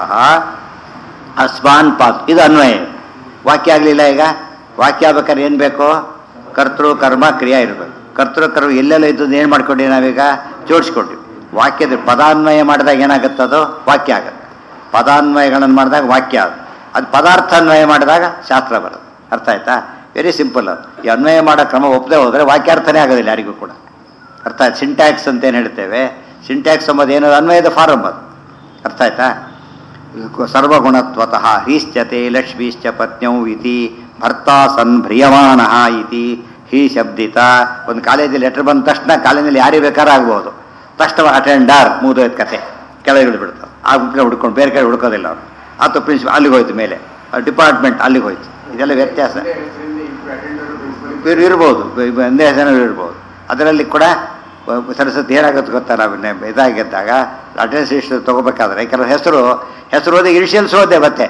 ಅಸ್ಮಾನ್ ಪಾತ್ ಇದು ಅನ್ವಯ ವಾಕ್ಯ ಆಗಲಿಲ್ಲ ಈಗ ವಾಕ್ಯ ಆಗ್ಬೇಕಾದ್ರೆ ಏನು ಬೇಕು ಕರ್ತೃ ಕರ್ಮ ಕ್ರಿಯಾ ಇರಬೇಕು ಕರ್ತೃ ಕರ್ಮ ಎಲ್ಲೆಲ್ಲ ಇದ್ದದ್ದು ಏನು ಮಾಡ್ಕೊಂಡ್ವಿ ನಾವೀಗ ಜೋಡಿಸ್ಕೊಂಡ್ವಿ ವಾಕ್ಯದ ಪದಾನ್ವಯ ಮಾಡಿದಾಗ ಏನಾಗುತ್ತದು ವಾಕ್ಯ ಆಗುತ್ತೆ ಪದಾನ್ವಯಗಳನ್ನು ಮಾಡಿದಾಗ ವಾಕ್ಯ ಆಗುತ್ತೆ ಅದು ಪದಾರ್ಥಾನ್ವಯ ಮಾಡಿದಾಗ ಶಾಸ್ತ್ರ ಬರುತ್ತೆ ಅರ್ಥ ಆಯ್ತಾ ವೆರಿ ಸಿಂಪಲ್ ಅದು ಈ ಅನ್ವಯ ಮಾಡೋ ಕ್ರಮ ಒಪ್ಪದೆ ಹೋದರೆ ವಾಕ್ಯಾರ್ಥನೇ ಆಗೋದಿಲ್ಲ ಯಾರಿಗೂ ಕೂಡ ಅರ್ಥ ಆಯ್ತು ಸಿಂಟ್ಯಾಕ್ಸ್ ಅಂತ ಏನು ಹೇಳ್ತೇವೆ ಸಿಂಟ್ಯಾಕ್ಸ್ ಎಂಬುದು ಏನದು ಅನ್ವಯದ ಫಾರಮ್ ಅದು ಅರ್ಥ ಆಯ್ತಾ ಸರ್ವಗುಣತ್ವತಃ ಹೀಶ್ಚತೆ ಲಕ್ಷ್ಮೀಶ್ಚ ಪತ್ನ್ಯೌ ಇತಿ ಭರ್ತಾ ಸನ್ ಭ್ರಿಯಮಾಣ ಇತಿ ಹೀ ಶಬ್ದಿತ ಒಂದು ಕಾಲೇಜಲ್ಲಿ ಲೆಟರ್ ಬಂದ ತಕ್ಷಣ ಕಾಲೇಜಲ್ಲಿ ಯಾರಿಗೆ ಬೇಕಾದ್ರೂ ಆಗ್ಬೋದು ತಕ್ಷಣ ಅಟೆಂಡರ್ ಮುಗಿದೋಯ್ತು ಕತೆ ಕೆಳಗೆ ಇಳಿದ್ಬಿಡ್ತು ಆ ಗುಂಪಿನ ಹುಡ್ಕೊಂಡು ಬೇರೆ ಕಡೆ ಹುಡ್ಕೋದಿಲ್ಲ ಅವರು ಅಥವಾ ಪ್ರಿನ್ಸಿಪಲ್ ಅಲ್ಲಿಗೆ ಹೋಯ್ತು ಮೇಲೆ ಡಿಪಾರ್ಟ್ಮೆಂಟ್ ಅಲ್ಲಿಗೆ ಹೋಯ್ತು ಇದೆಲ್ಲ ವ್ಯತ್ಯಾಸ ಇವ್ರು ಇರ್ಬೋದು ಬ- ಬ- ಒಂದೇ ಜನ ಇರ್ಬೋದು ಅದರಲ್ಲಿ ಕೂಡ ಬ- ಸರಸ್ವತಿ ಏನಾಗುತ್ತೆ ಗೊತ್ತಾ ನಾವು ನೆ- ಇದಾಗಿದ್ದಾಗ ಅಟೆಂಡೆನ್ಸ್ ಇಷ್ಟು ತೊಗೋಬೇಕಾದ್ರೆ ಕೆಲವು ಹೆಸರು ಹೆಸರು ಓದಿ ಇನಿಷಿಯಲ್ಸ್ ಓದೆ ಮತ್ತೆ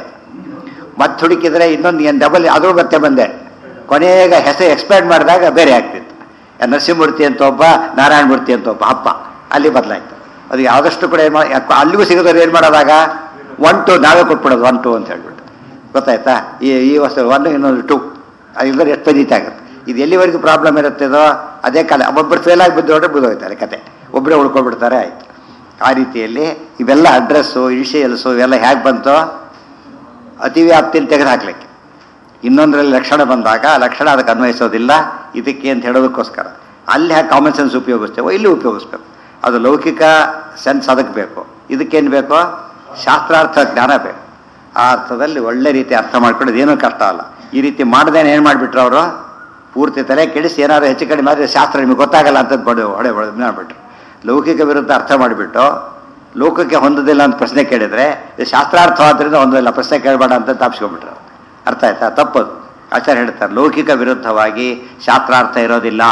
ಮತ್ತೆ ಹುಡುಕಿದ್ರೆ ಇನ್ನೊಂದು ಏನು ಡಬಲ್ ಅದು ಮತ್ತೆ ಬಂದೆ ಕೊನೆಗೆ ಹೆಸರು ಎಕ್ಸ್ಪೈರ್ಡ್ ಮಾಡಿದಾಗ ಬೇರೆ ಆಗ್ತಿತ್ತು ಯಾ ನರಸಿಂಹಮೂರ್ತಿ ಅಂತ ಒಬ್ಬ ನಾರಾಯಣ ಮೂರ್ತಿ ಅಂತ ಒಬ್ಬ ಅಪ್ಪ ಅಲ್ಲಿ ಬದಲಾಯ್ತು ಅದು ಆದಷ್ಟು ಕೂಡ ಏನು ಮಾಡಿ ಯಾಕೋ ಅಲ್ಲಿಗೂ ಸಿಗೋದವ್ರು ಏನು ಮಾಡೋದಾಗ ಒನ್ ಟು ನಾವೇ ಕೊಟ್ಬಿಡೋದು ಒನ್ ಟು ಅಂತ ಹೇಳ್ಬಿಟ್ಟು ಗೊತ್ತಾಯ್ತಾ ಈ ಈ ವಸ್ತು ಒನ್ ಇನ್ನೊಂದು ಟು ಇಲ್ಲದ್ರೆ ಎಷ್ಟು ಪದೀತ ಆಗುತ್ತೆ ಇದು ಎಲ್ಲಿವರೆಗೂ ಪ್ರಾಬ್ಲಮ್ ಇರುತ್ತದೋ ಅದೇ ಕಾಲ ಒಬ್ಬರು ಫೇಲ್ ಆಗಿ ಬಿದ್ದು ಹೊರಟೆ ಬಿದ್ದೋಗ್ತಾರೆ ಕತೆ ಒಬ್ಬರೇ ಉಳ್ಕೊಂಡ್ಬಿಡ್ತಾರೆ ಆಯ್ತು ಆ ರೀತಿಯಲ್ಲಿ ಇವೆಲ್ಲ ಅಡ್ರೆಸ್ಸು ಇನಿಷಿಯಲ್ಸು ಇವೆಲ್ಲ ಹೇಗೆ ಬಂತೋ ಅತಿವ್ಯಾಪ್ತಿಯಲ್ಲಿ ತೆಗೆದು ಹಾಕ್ಲಿಕ್ಕೆ ಇನ್ನೊಂದರಲ್ಲಿ ಲಕ್ಷಣ ಬಂದಾಗ ಆ ಲಕ್ಷಣ ಅದಕ್ಕೆ ಅನ್ವಯಿಸೋದಿಲ್ಲ ಇದಕ್ಕೆ ಅಂತ ಹೇಳೋದಕ್ಕೋಸ್ಕರ ಅಲ್ಲಿ ಹಾಗೆ ಕಾಮನ್ ಸೆನ್ಸ್ ಉಪಯೋಗಿಸ್ತೇವೋ ಇಲ್ಲಿ ಉಪಯೋಗಿಸ್ಬೇಕು ಅದು ಲೌಕಿಕ ಸೆನ್ಸ್ ಅದಕ್ಕೆ ಬೇಕು ಇದಕ್ಕೇನು ಬೇಕೋ ಶಾಸ್ತ್ರಾರ್ಥ ಜ್ಞಾನ ಬೇಕು ಆ ಅರ್ಥದಲ್ಲಿ ಒಳ್ಳೆ ರೀತಿ ಅರ್ಥ ಮಾಡ್ಕೊಳ್ಳೋದು ಏನೂ ಕಷ್ಟ ಅಲ್ಲ ಈ ರೀತಿ ಮಾಡ್ದೇನೆ ಏನು ಮಾಡಿಬಿಟ್ರು ಅವರು ಪೂರ್ತಿ ತಲೆ ಕೆಡಿಸಿ ಏನಾದ್ರು ಹೆಚ್ಚು ಕಡಿಮೆ ಮಾಡಿದ್ರೆ ಶಾಸ್ತ್ರ ನಿಮಗೆ ಗೊತ್ತಾಗಲ್ಲ ಅಂತ ಬಡ ಹೊಡೆ ಹೊಡೆ ಮಾಡ್ಬಿಟ್ರು ಲೌಕಿಕ ವಿರುದ್ಧ ಅರ್ಥ ಮಾಡಿಬಿಟ್ಟು ಲೋಕಕ್ಕೆ ಹೊಂದೋದಿಲ್ಲ ಅಂತ ಪ್ರಶ್ನೆ ಕೇಳಿದ್ರೆ ಇದು ಶಾಸ್ತ್ರಾರ್ಥವಾದ್ರಿಂದ ಹೊಂದೋದಿಲ್ಲ ಪ್ರಶ್ನೆ ಕೇಳಬೇಡ ಅಂತ ತಾಪ್ಸ್ಕೊಂಡ್ಬಿಟ್ರು ಅರ್ಥ ಆಯ್ತಾ ತಪ್ಪದು ಆಚಾರ್ಯ ಹೇಳ್ತಾರೆ ಲೌಕಿಕ ವಿರುದ್ಧವಾಗಿ ಶಾಸ್ತ್ರಾರ್ಥ ಇರೋದಿಲ್ಲ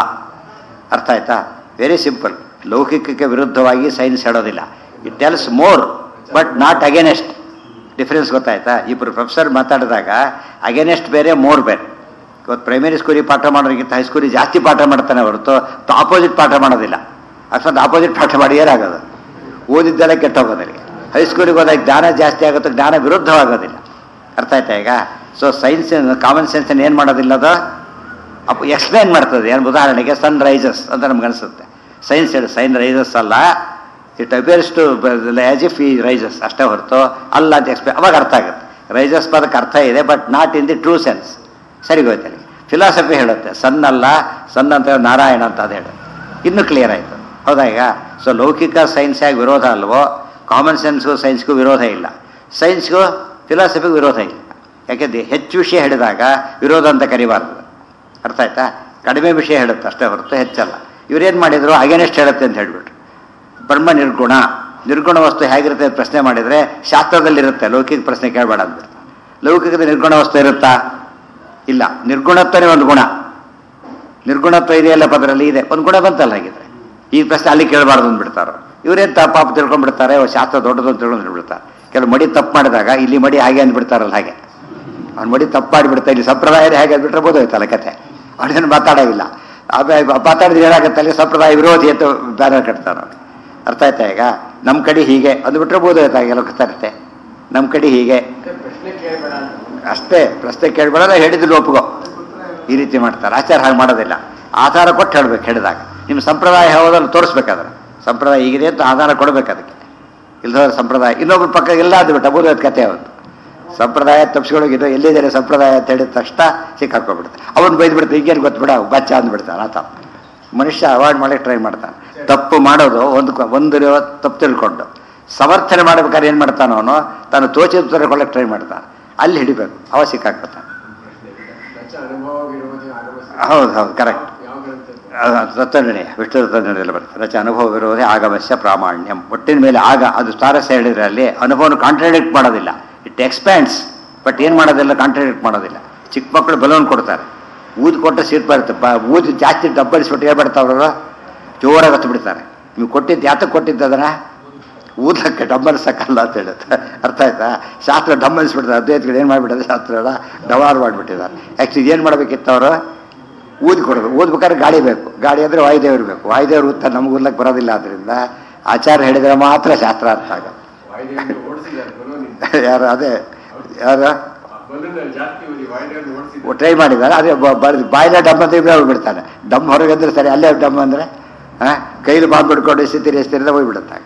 ಅರ್ಥ ಆಯ್ತಾ ವೆರಿ ಸಿಂಪಲ್ ಲೌಕಿಕಕ್ಕೆ ವಿರುದ್ಧವಾಗಿ ಸೈನ್ಸ್ ಹೇಳೋದಿಲ್ಲ it tells more but not against difference ಗೊತ್ತಾಯ್ತಾ ಇಬ್ಬರು ಪ್ರೊಫೆಸರ್ ಮಾತಾಡಿದಾಗ ಅಗೇನೆಸ್ಟ್ ಬೇರೆ ಮೋರ್ ಬೇರೆ ಇವತ್ತು ಪ್ರೈಮರಿ ಸ್ಕೂಲಿಗೆ ಪಾಠ ಮಾಡೋದಕ್ಕಿಂತ ಹೈಸ್ಕೂಲಿಗೆ ಜಾಸ್ತಿ ಪಾಠ ಮಾಡ್ತಾನೆ ಹೊರತು ಆಪೋಸಿಟ್ ಪಾಠ ಮಾಡೋದಿಲ್ಲ ಅಷ್ಟೊಂದು ಆಪೋಸಿಟ್ ಪಾಠ ಮಾಡಿ ಏನಾಗೋದು ಓದಿದ್ದೆಲ್ಲ ಕೆಟ್ಟೋಗೋದಿಲ್ಲ ಹೈಸ್ಕೂಲಿಗೆ ಹೋದಾಗ ಜ್ಞಾನ ಜಾಸ್ತಿ ಆಗುತ್ತೆ ಜ್ಞಾನ ವಿರುದ್ಧವಾಗೋದಿಲ್ಲ ಅರ್ಥ ಆಯ್ತಾ ಈಗ ಸೊ ಸೈನ್ಸ್ ಕಾಮನ್ ಸೆನ್ಸ್ ಏನು ಮಾಡೋದಿಲ್ಲ ಅದು ಅಪ್ಪ ಎಕ್ಸ್ಪ್ಲೈನ್ ಮಾಡ್ತದೆ ಏನು ಉದಾಹರಣೆಗೆ ಸನ್ ರೈಸಸ್ ಅಂತ ನಮ್ಗೆ ಅನಿಸುತ್ತೆ ಸೈನ್ಸ್ ಹೇಳಿ ಸೈನ್ ರೈಸಸ್ ಅಲ್ಲ it appears to us if ಈ ರೈಸಸ್ ಅಷ್ಟೇ ಹೊರತು ಅಲ್ಲ ಅಂತ ಎಕ್ಸ್ಪ್ಲೈನ್ ಅವಾಗ ಅರ್ಥ ಆಗುತ್ತೆ ರೈಸಸ್ ಪದಕ್ಕೆ ಅರ್ಥ ಇದೆ but not in the true sense ಸರಿ ಹೋಯ್ತಲ್ಲಿ ಫಿಲಾಸಫಿ ಹೇಳುತ್ತೆ ಸನ್ ಅಲ್ಲ ಸನ್ ಅಂತ ಹೇಳಿ ನಾರಾಯಣ ಅಂತ ಅದು ಹೇಳುತ್ತೆ ಇನ್ನೂ ಕ್ಲಿಯರ್ ಆಯಿತು ಹೌದಾ ಈಗ ಸೊ ಲೌಕಿಕ ಸೈನ್ಸ್ ಆಗಿ ವಿರೋಧ ಅಲ್ವೋ ಕಾಮನ್ ಸೆನ್ಸ್ಗೂ ಸೈನ್ಸ್ಗೂ ವಿರೋಧ ಇಲ್ಲ ಸೈನ್ಸ್ಗೂ ಫಿಲಾಸಫಿಗೂ ವಿರೋಧ ಇಲ್ಲ ಯಾಕೆಂದ್ರೆ ಹೆಚ್ಚು ವಿಷಯ ಹೇಳಿದಾಗ ವಿರೋಧ ಅಂತ ಕರಿಬಾರ್ದು ಅರ್ಥ ಆಯ್ತಾ ಕಡಿಮೆ ವಿಷಯ ಹೇಳುತ್ತೆ ಅಷ್ಟೇ ಹೊರತು ಹೆಚ್ಚಲ್ಲ ಇವರೇನು ಮಾಡಿದ್ರು ಅಗೇನೆಸ್ಟ್ ಹೇಳುತ್ತೆ ಅಂತ ಹೇಳ್ಬಿಟ್ರು ಬ್ರಹ್ಮ ನಿರ್ಗುಣ ನಿರ್ಗುಣ ವಸ್ತು ಹೇಗಿರುತ್ತೆ ಅಂತ ಪ್ರಶ್ನೆ ಮಾಡಿದರೆ ಶಾಸ್ತ್ರದಲ್ಲಿರುತ್ತೆ ಲೌಕಿಕ ಪ್ರಶ್ನೆ ಕೇಳಬೇಡ ಅಂದ್ಬಿಡ್ತಾರೆ ಲೌಕಿಕದ ನಿರ್ಗುಣ ವಸ್ತು ಇರುತ್ತಾ ಇಲ್ಲ ನಿರ್ಗುಣತ್ವನೇ ಒಂದು ಗುಣ ನಿರ್ಗುಣತ್ವ ಇದೆಯಲ್ಲ ಪದರಲ್ಲಿ ಇದೆ ಒಂದು ಗುಣ ಬಂತಲ್ಲ ಹಾಗಿದ್ರೆ ಈ ಪ್ರಶ್ನೆ ಅಲ್ಲಿ ಕೇಳಬಾರ್ದು ಅಂದ್ಬಿಡ್ತಾರೋ ಇವರೇನು ಪಾಪ ತಿಳ್ಕೊಂಡ್ಬಿಡ್ತಾರೆ ಓ, ಶಾಸ್ತ್ರ ದೊಡ್ಡದು ಅಂತ ತಿಳ್ಕೊಂಡು ಬಿಡ್ತಾರೆ ಕೆಲವು ಮಡಿ ತಪ್ಪು ಮಾಡಿದಾಗ ಇಲ್ಲಿ ಮಡಿ ಹಾಗೆ ಅಂದ್ಬಿಡ್ತಾರಲ್ಲ ಹಾಗೆ ಅವ್ನು ಮಡಿ ತಪ್ಪು ಮಾಡಿಬಿಡ್ತಾ ಇಲ್ಲಿ ಸಂಪ್ರದಾಯ ಹೇಗೆ ಅಂದ್ಬಿಟ್ರೆ ಬೋದೋಯ್ತಲ್ಲ ಕತೆ ಅವನೇನು ಮಾತಾಡೋದಿಲ್ಲ ಆಮೇಲೆ ಮಾತಾಡಿದ್ರೆ ಏನಾಗುತ್ತೆ ಅಲ್ಲಿ ಸಂಪ್ರದಾಯ ವಿರೋಧಿ ಅಂತ ಬ್ಯಾನರ್ ಕಟ್ತಾನೆ ಅವ್ನು. ಅರ್ಥ ಆಯ್ತಾ ಈಗ ನಮ್ಮ ಕಡೆ ಹೀಗೆ ಅಂದ್ಬಿಟ್ರೆ ಬೋದೋಯ್ತಾ ಎಲ್ಲ ಗೊತ್ತಾಗುತ್ತೆ ನಮ್ಮ ಕಡೆ ಹೀಗೆ ಪ್ರಶ್ನೆ ಕೇಳಬೇಡ ಅಂತ ಅಷ್ಟೇ ಪ್ರಶ್ನೆ ಕೇಳಬೇಡ ಹೇಳಿದ್ರು ಒಪ್ಕೋ ಈ ರೀತಿ ಮಾಡ್ತಾರೆ ಆಚಾರ ಹಾಗೆ ಮಾಡೋದಿಲ್ಲ ಆಧಾರ ಕೊಟ್ಟು ಹೇಳ್ಬೇಕು ಹೇಳಿದಾಗ ನಿಮ್ಮ ಸಂಪ್ರದಾಯ ಯಾವುದನ್ನು ತೋರಿಸ್ಬೇಕಾದ್ರೆ ಸಂಪ್ರದಾಯ ಹೀಗಿದೆ ಅಂತ ಆಧಾರ ಕೊಡ್ಬೇಕು ಅದಕ್ಕೆ ಇಲ್ದೋದ್ರೆ ಸಂಪ್ರದಾಯ ಇನ್ನೊಬ್ರ ಪಕ್ಕ ಎಲ್ಲ ಅಂದ್ಬಿಟ್ಟು ಅಬೂದ ಕತೆ ಅವತ್ತು ಸಂಪ್ರದಾಯ ತಪ್ಪಿಸ್ಕೊಳ್ಳೋಗಿದ್ದು ಎಲ್ಲಿದ್ದಾರೆ ಸಂಪ್ರದಾಯ ಅಂತ ಹೇಳಿದ ತಕ್ಷಣ ಸಿಕ್ಕಾಕೊಂಡ್ಬಿಡ್ತಾರೆ ಅವನು ಬೈದ್ಬಿಡ್ತಾರೆ ಈಗೇನು ಗೊತ್ತುಬಿಡ ಬಚ್ಚ ಅಂದ್ಬಿಡ್ತಾನೆ ಆತ ಮನುಷ್ಯ ಅವಾಯ್ಡ್ ಮಾಡಕ್ಕೆ ಟ್ರೈ ಮಾಡ್ತಾನೆ ತಪ್ಪು ಮಾಡೋದು ಒಂದು ಕ- ಒಂದು ತಪ್ಪು ತಿಳ್ಕೊಂಡು ಸಮರ್ಥನೆ ಮಾಡ್ಬೇಕಾದ್ರೆ ಏನು ಮಾಡ್ತಾನೆ ಅವನು ತಾನು ತೋಚಿದ ಉತ್ತರ ಕೊಡಕ್ಕೆ ಟ್ರೈ ಮಾಡ್ತಾನೆ ಅಲ್ಲಿ ಹಿಡಿಬೇಕು ಅವ ಸಿಕ್ಕಾಕ್ಬಿಡ್ತಾನೆ ರಚ ಅನುಭವ ವಿರೋಧಿ ಆಗಮಿಸ ಹೌದು ಹೌದು ಕರೆಕ್ಟ್ ಯಾವ ಗ್ರಂಥದ್ದು ತತ್ವನಿರ್ಣಯ ವಿಷ್ಣು ತತ್ವನಿರ್ಣಯದಲ್ಲಿ ಬರ್ತದೆ ರಚ ಅನುಭವ ವಿರೋಧಿ ಆಗಮಸ್ಯ ಪ್ರಾಮಾಣ್ಯಂ ಒಟ್ಟಿನ ಮೇಲೆ ಆಗ ಅದು ಸ್ವಾರಸ್ಯ ಹೇಳಿದ್ರೆ ಅಲ್ಲಿ ಅನುಭವನ ಕಾಂಟ್ರಾಡಿಕ್ಟ್ ಮಾಡೋದಿಲ್ಲ ಇಟ್ ಎಕ್ಸ್ಪ್ಯಾಂಡ್ಸ್ ಬಟ್ ಏನು ಮಾಡೋದಿಲ್ಲ ಕಾಂಟ್ರಾಡಿಕ್ಟ್ ಮಾಡೋದಿಲ್ಲ ಚಿಕ್ಕ ಮಕ್ಕಳು ಬಲೂನ್ ಕೊಡ್ತಾರೆ ಊದ್ ಕೊಟ್ಟು ಸೀಟ್ ಬರುತ್ತೆ ಬ ಊದಿ ಜಾಸ್ತಿ ಡಬ್ಬಳಿಸ್ಬಿಟ್ಟು ಹೇಳ್ಬಿಡ್ತಾವ್ರಲ್ಲ ಜೋರಾಗಿ ಹತ್ತು ಬಿಡ್ತಾರೆ ನೀವು ಕೊಟ್ಟಿದ್ದು ಯಾತಕ್ಕೆ ಕೊಟ್ಟಿದ್ದು ಅದನ್ನ ಊದಕ್ಕೆ ಡಂಬಲ್ಸಕ್ಕಲ್ಲ ಅಂತ ಹೇಳುತ್ತೆ ಅರ್ಥ ಆಯ್ತಾ ಶಾಸ್ತ್ರ ಡಂಬಲ್ಸ್ಬಿಡ್ತಾರೆ ಅದ್ವೈತಗಳು ಏನು ಮಾಡಿಬಿಟ್ಟಿದೆ ಶಾಸ್ತ್ರ ಎಲ್ಲ ಡವಾರ್ ಮಾಡಿಬಿಟ್ಟಿದ್ದಾರೆ ಆ್ಯಕ್ಚುಲಿ ಏನು ಮಾಡಬೇಕಿತ್ತು ಅವರು ಊದಿ ಕೊಡೋದು ಓದ್ಬೇಕಾದ್ರೆ ಗಾಡಿ ಬೇಕು ಗಾಡಿ ಅಂದರೆ ವಾಯುದೇವರು ಬೇಕು ವಾಯುದೇವರು ಉತ್ತರ ನಮ್ಗೆ ಓದ್ಲಕ್ಕೆ ಬರೋದಿಲ್ಲ ಆದ್ದರಿಂದ ಆಚಾರ ಹೇಳಿದರೆ ಮಾತ್ರ ಶಾಸ್ತ್ರ ಅರ್ಥ ಆಗೋದು ವಾಯುದೇವರನ್ನು ಓಡಿಸಿದ್ದಾರೆ ಬಲೂನಿಂದ ಯಾರು ಅದೇ ಯಾರು ಬಲೂನ್ ಜಾಸ್ತಿ ಓದಿ ವಾಯುದೇವರನ್ನು ಓಡಿಸಿದ್ದಾರೆ ಟ್ರೈ ಮಾಡಿದ್ದಾರೆ ಅದೇ ಬರೆದು ಬಾಯಿಲೆ ಡಮ್ ಅಂತ ಇಬ್ಬರು ಹೋಗ್ಬಿಡ್ತಾನೆ ಡಮ್ ಹೊರಗೆ ಅಂದ್ರೆ ಸರಿ ಅಲ್ಲೇ ಡಮ್ ಅಂದರೆ ಹಾಂ ಕೈಲಿ ಬಾಂಬ್ ಬಿಡ್ಕೊಂಡು ಎಸಿತಿರಿ ಎಸ್ತಿರದ ಹೋಗ್ಬಿಡುತ್ತೆ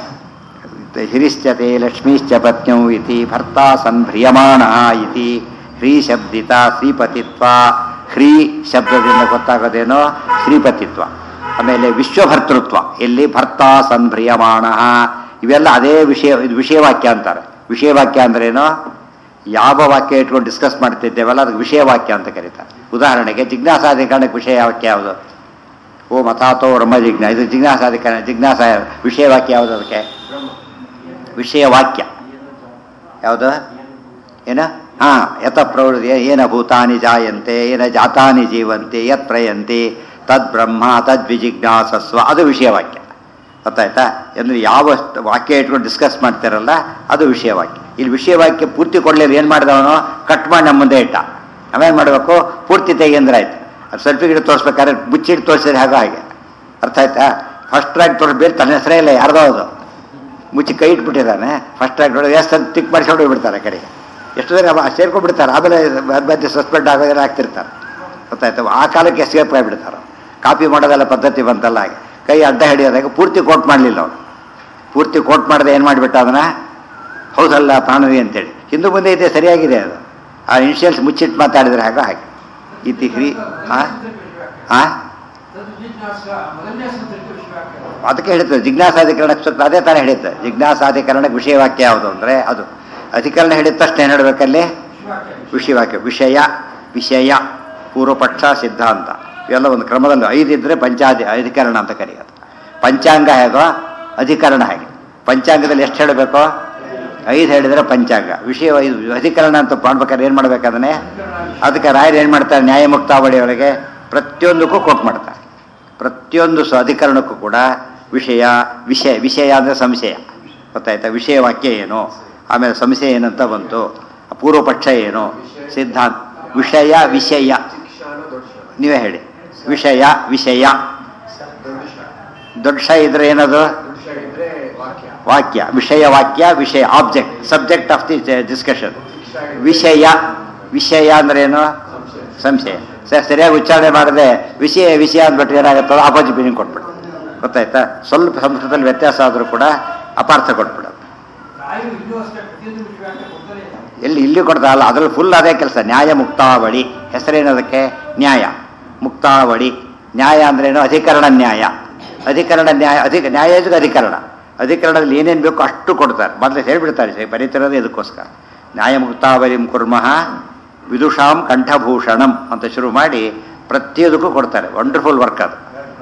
ಹಿರಿಶ್ಚತೆ ಲಕ್ಷ್ಮೀಶ್ಚ ಪತ್ನ್ಯೌ ಇತಿ ಭರ್ತಾ ಸಂಭ್ರಿಯಮಾಣ ಇತಿ ಹ್ರೀ ಶಬ್ದಿತ ಶ್ರೀಪತಿತ್ವ ಹ್ರೀ ಶಬ್ದದಿಂದ ಗೊತ್ತಾಗೋದೇನೋ ಶ್ರೀಪತಿತ್ವ ಆಮೇಲೆ ವಿಶ್ವಭರ್ತೃತ್ವ ಎಲ್ಲಿ ಭರ್ತಾ ಸಂಭ್ರಿಯಮಾಣ ಇವೆಲ್ಲ ಅದೇ ವಿಷಯ ಇದು ವಿಷಯವಾಕ್ಯ ಅಂತಾರೆ ವಿಷಯವಾಕ್ಯ ಅಂದ್ರೇನು ಯಾವ ವಾಕ್ಯ ಇಟ್ಕೊಂಡು ಡಿಸ್ಕಸ್ ಮಾಡ್ತಿದ್ದೇವಲ್ಲ ಅದಕ್ಕೆ ವಿಷಯ ವಾಕ್ಯ ಅಂತ ಕರೀತಾರೆ ಉದಾಹರಣೆಗೆ ಜಿಜ್ಞಾಸಾಧಿಕರಣಕ್ಕೆ ವಿಷಯ ವಾಕ್ಯ ಯಾವುದು ಓ ಮತಾತೋ ಬ್ರಹ್ಮ ಜಿಜ್ಞಾ ಇದು ಜಿಜ್ಞಾಸಾಧಿಕರಣ ಜಿಜ್ಞಾಸ ವಿಷಯ ವಾಕ್ಯ ಯಾವುದು ಅದಕ್ಕೆ ವಿಷಯ ವಾಕ್ಯ ಯಾವುದು ಏನ ಹಾ ಯತ ಪ್ರವೃತ್ತಿ ಏನ ಭೂತಾನಿ ಜಾಯಂತೆ ಏನ ಜಾತಾನಿ ಜೀವಂತೆ ಯತ್ ಪ್ರಯಂತಿ ತದ್ ಬ್ರಹ್ಮ ತದ್ ವಿಜಿಜ್ಞಾಸಸ್ವ ಅದು ವಿಷಯ ವಾಕ್ಯ ಗೊತ್ತಾಯ್ತಾ ಅಂದರೆ ಯಾವ ವಾಕ್ಯ ಇಟ್ಕೊಂಡು ಡಿಸ್ಕಸ್ ಮಾಡ್ತಾರಲ್ಲ ಅದು ವಿಷಯ ವಾಕ್ಯ ಇಲ್ಲಿ ವಿಷಯ ವಾಕ್ಯ ಪೂರ್ತಿ ಕೊಡ್ಲಿಲ್ಲ ಏನು ಮಾಡಿದವನು ಕಟ್ ಮಾಡಿ ನಮ್ಮ ಮುಂದೆ ಇಟ್ಟ ನಾವೇನು ಮಾಡಬೇಕು ಪೂರ್ತಿ ತೆಗೆಂದ್ರಾಯ್ತು ಅದು ಸರ್ಟಿಫಿಕೇಟ್ ತೋರಿಸ್ಬೇಕಾದ್ರೆ ಮುಚ್ಚಿಟ್ಟು ತೋರಿಸಿದ್ರೆ ಹಾಗೋ ಹಾಗೆ ಅರ್ಥ ಆಯ್ತಾ ಫಸ್ಟ್ ರ್ಯಾಂಕ್ ತೋರಿಸ್ ಬೇರೆ ತನ್ನ ಹೆಸರೇ ಇಲ್ಲ ಯಾರ್ದೋ ಅದು ಮುಚ್ಚಿ ಕೈ ಇಟ್ಬಿಟ್ಟಿದ್ದಾನೆ ಫಸ್ಟ್ ರ್ಯಾಂಕ್ ನೋಡಿ ಎಷ್ಟು ಅಂತ ಟಿಕ್ ಮಾಡಿಸ್ಕೊಂಡು ಹೋಗ್ಬಿಡ್ತಾರೆ ಆ ಕಡೆಗೆ ಎಷ್ಟು ಜನ ಅವ ಸೇರ್ಕೊಂಡ್ಬಿಡ್ತಾರೆ ಆಮೇಲೆ ಮಧ್ಯೆ ಸಸ್ಪೆಂಡ್ ಆಗೋದೆಲ್ಲ ಆಗ್ತಿರ್ತಾರೆ ಗೊತ್ತಾಯ್ತು ಆ ಕಾಲಕ್ಕೆ ಎಸ್ಕೇಪ್ ಆಗಿಬಿಡ್ತಾರೆ ಕಾಪಿ ಮಾಡೋದೆಲ್ಲ ಪದ್ಧತಿ ಬಂತಲ್ಲ ಹಾಗೆ ಕೈ ಅಡ್ಡ ಹಿಡಿಯೋದಾಗ ಪೂರ್ತಿ ಕೋಟ್ ಮಾಡಲಿಲ್ಲ ಅವನು ಪೂರ್ತಿ ಕೋಟ್ ಮಾಡದೆ ಏನು ಮಾಡಿಬಿಟ್ಟ ಅದನ್ನ ಹೌದಲ್ಲ ಪ್ರಾಣವಿ ಅಂತೇಳಿ ಹಿಂದೂ ಮುಂದೆ ಇದೆ ಸರಿಯಾಗಿದೆ ಅದು ಆ ಇನ್ಶಿಯಲ್ಸ್ ಮುಚ್ಚಿಟ್ಟು ಮಾತಾಡಿದ್ರೆ ಹಾಗೆ ಹಾಗೆ ಇತಿ ಹ್ರೀ ಹಾಂ ಹಾಂ ಅದಕ್ಕೆ ಹೇಳ್ತದೆ ಜಿಜ್ಞಾಸಾಧಿಕರಣಕ್ಕೆ ಸ್ವಲ್ಪ ಅದೇ ಥರ ಹೇಳಿದ್ದೆ ಜಿಜ್ಞಾಸಾಧಿಕರಣಕ್ಕೆ ವಿಷಯ ವಾಕ್ಯ ಯಾವುದು ಅಂದರೆ ಅದು ಅಧಿಕರಣ ಹೇಳಿದ ತಕ್ಷಣ ಏನು ಹೇಳಬೇಕಲ್ಲಿ ವಿಷಯವಾಕ್ಯ ವಿಷಯ ವಿಷಯ ಪೂರ್ವಪಕ್ಷ ಸಿದ್ಧಾಂತ ಇವೆಲ್ಲ ಒಂದು ಕ್ರಮದಲ್ಲಿ ಐದು ಇದ್ದರೆ ಪಂಚಾಧಿ ಅಧಿಕರಣ ಅಂತ ಕರೆಯೋದು ಪಂಚಾಂಗ ಹೇಗೋ ಅಧಿಕರಣ ಹಾಗೆ ಪಂಚಾಂಗದಲ್ಲಿ ಎಷ್ಟು ಹೇಳಬೇಕು ಐದು ಹೇಳಿದರೆ ಪಂಚಾಂಗ ವಿಷಯ ಇದು ಅಧಿಕರಣ ಅಂತ ಮಾಡ್ಬೇಕಾದ್ರೆ ಏನು ಮಾಡ್ಬೇಕಾದ್ರೆ ಅದಕ್ಕೆ ರಾಯರು ಏನು ಮಾಡ್ತಾರೆ ನ್ಯಾಯಮುಕ್ತಾವಳಿಯೊಳಗೆ ಪ್ರತಿಯೊಂದಕ್ಕೂ ಕೋಟ್ ಮಾಡ್ತಾರೆ ಪ್ರತಿಯೊಂದು ಸ ಅಧಿಕರಣಕ್ಕೂ ಕೂಡ ವಿಷಯ ವಿಷಯ ವಿಷಯ ಅಂದರೆ ಸಂಶಯ ಗೊತ್ತಾಯ್ತಾ ವಿಷಯ ವಾಕ್ಯ ಏನು ಆಮೇಲೆ ಸಂಶಯ ಏನಂತ ಬಂತು ಪೂರ್ವಪಕ್ಷ ಏನು ಸಿದ್ಧಾಂತ ವಿಷಯ ವಿಷಯ ಶಿಕ್ಷಾನ ದೊಡ್ಡ ನೀವೇ ಹೇಳಿ ವಿಷಯ ವಿಷಯ ದೊಡ್ಡ ಶ. ದೊಡ್ಡ ಶ ಇದ್ರೆ ಏನದು ದೊಡ್ಡ ಶ ಇದ್ರೆ ವಾಕ್ಯ ವಾಕ್ಯ ವಿಷಯ ವಾಕ್ಯ ವಿಷಯ object subject of the discussion ಶಿಕ್ಷಾ ಇದ್ರೆ ವಿಷಯ ವಿಷಯ ಅಂದ್ರೆ ಏನು ಸಂಶಯ. ಸಂಶಯ ಸರ್ ಸರಿಯಾಗಿ ಉಚ್ಚಾರಣೆ ಮಾಡದೆ ವಿಷಯ ವಿಷಯ ಅಂದ್ಬಿಟ್ರೆ ಏನಾಗುತ್ತೋ ಅಪೋಸಿಟ್ ಮೀನಿಂಗ್ ಕೊಟ್ಬಿಡು ಗೊತ್ತಾಯ್ತಾ ಸ್ವಲ್ಪ ಸಂಸ್ಕೃತದಲ್ಲಿ ವ್ಯತ್ಯಾಸ ಆದರೂ ಕೂಡ ಅಪಾರ್ಥ ಕೊಟ್ಬಿಡು ರಾಯರು ಇಲ್ಲೂ ಅಷ್ಟೇ ಪ್ರತಿಯೊಂದು ವಿಷಯವಾಕ್ಯ ಕೊಡ್ತಾರೆ ಎಲ್ಲಿ ಇಲ್ಲಿ ಕೊಡ್ತಾರಲ್ಲ ಅದ್ರಲ್ಲಿ ಫುಲ್ ಅದೇ ಕೆಲಸ ನ್ಯಾಯ ಮುಕ್ತಾವಳಿ ಹೆಸರೇನು ಅದಕ್ಕೆ ನ್ಯಾಯ ಮುಕ್ತಾವಳಿ ನ್ಯಾಯ ಅಂದ್ರೇನು ಅಧಿಕರಣ ನ್ಯಾಯ ಅಧಿಕರಣ ನ್ಯಾಯ ಅಧಿಕ ನ್ಯಾಯ ಇದ್ರೆ ಅಧಿಕರಣ ಅಧಿಕರಣದಲ್ಲಿ ಏನೇನು ಬೇಕೋ ಅಷ್ಟು ಕೊಡ್ತಾರೆ ಮೊದಲು ಹೇಳ್ಬಿಡ್ತಾರೆ ಸರಿ ಬರೀತಿರೋದು ಇದಕ್ಕೋಸ್ಕರ ನ್ಯಾಯ ಮುಕ್ತಾವಳಿಂ ಕುರ್ಮಃ ವಿದುಷಾಂ ಕಂಠಭೂಷಣಂ ಅಂತ ಶುರು ಮಾಡಿ ಪ್ರತಿಯೊಂದಕ್ಕೂ ಕೊಡ್ತಾರೆ ವಂಡರ್ಫುಲ್ ವರ್ಕ್ ಅದು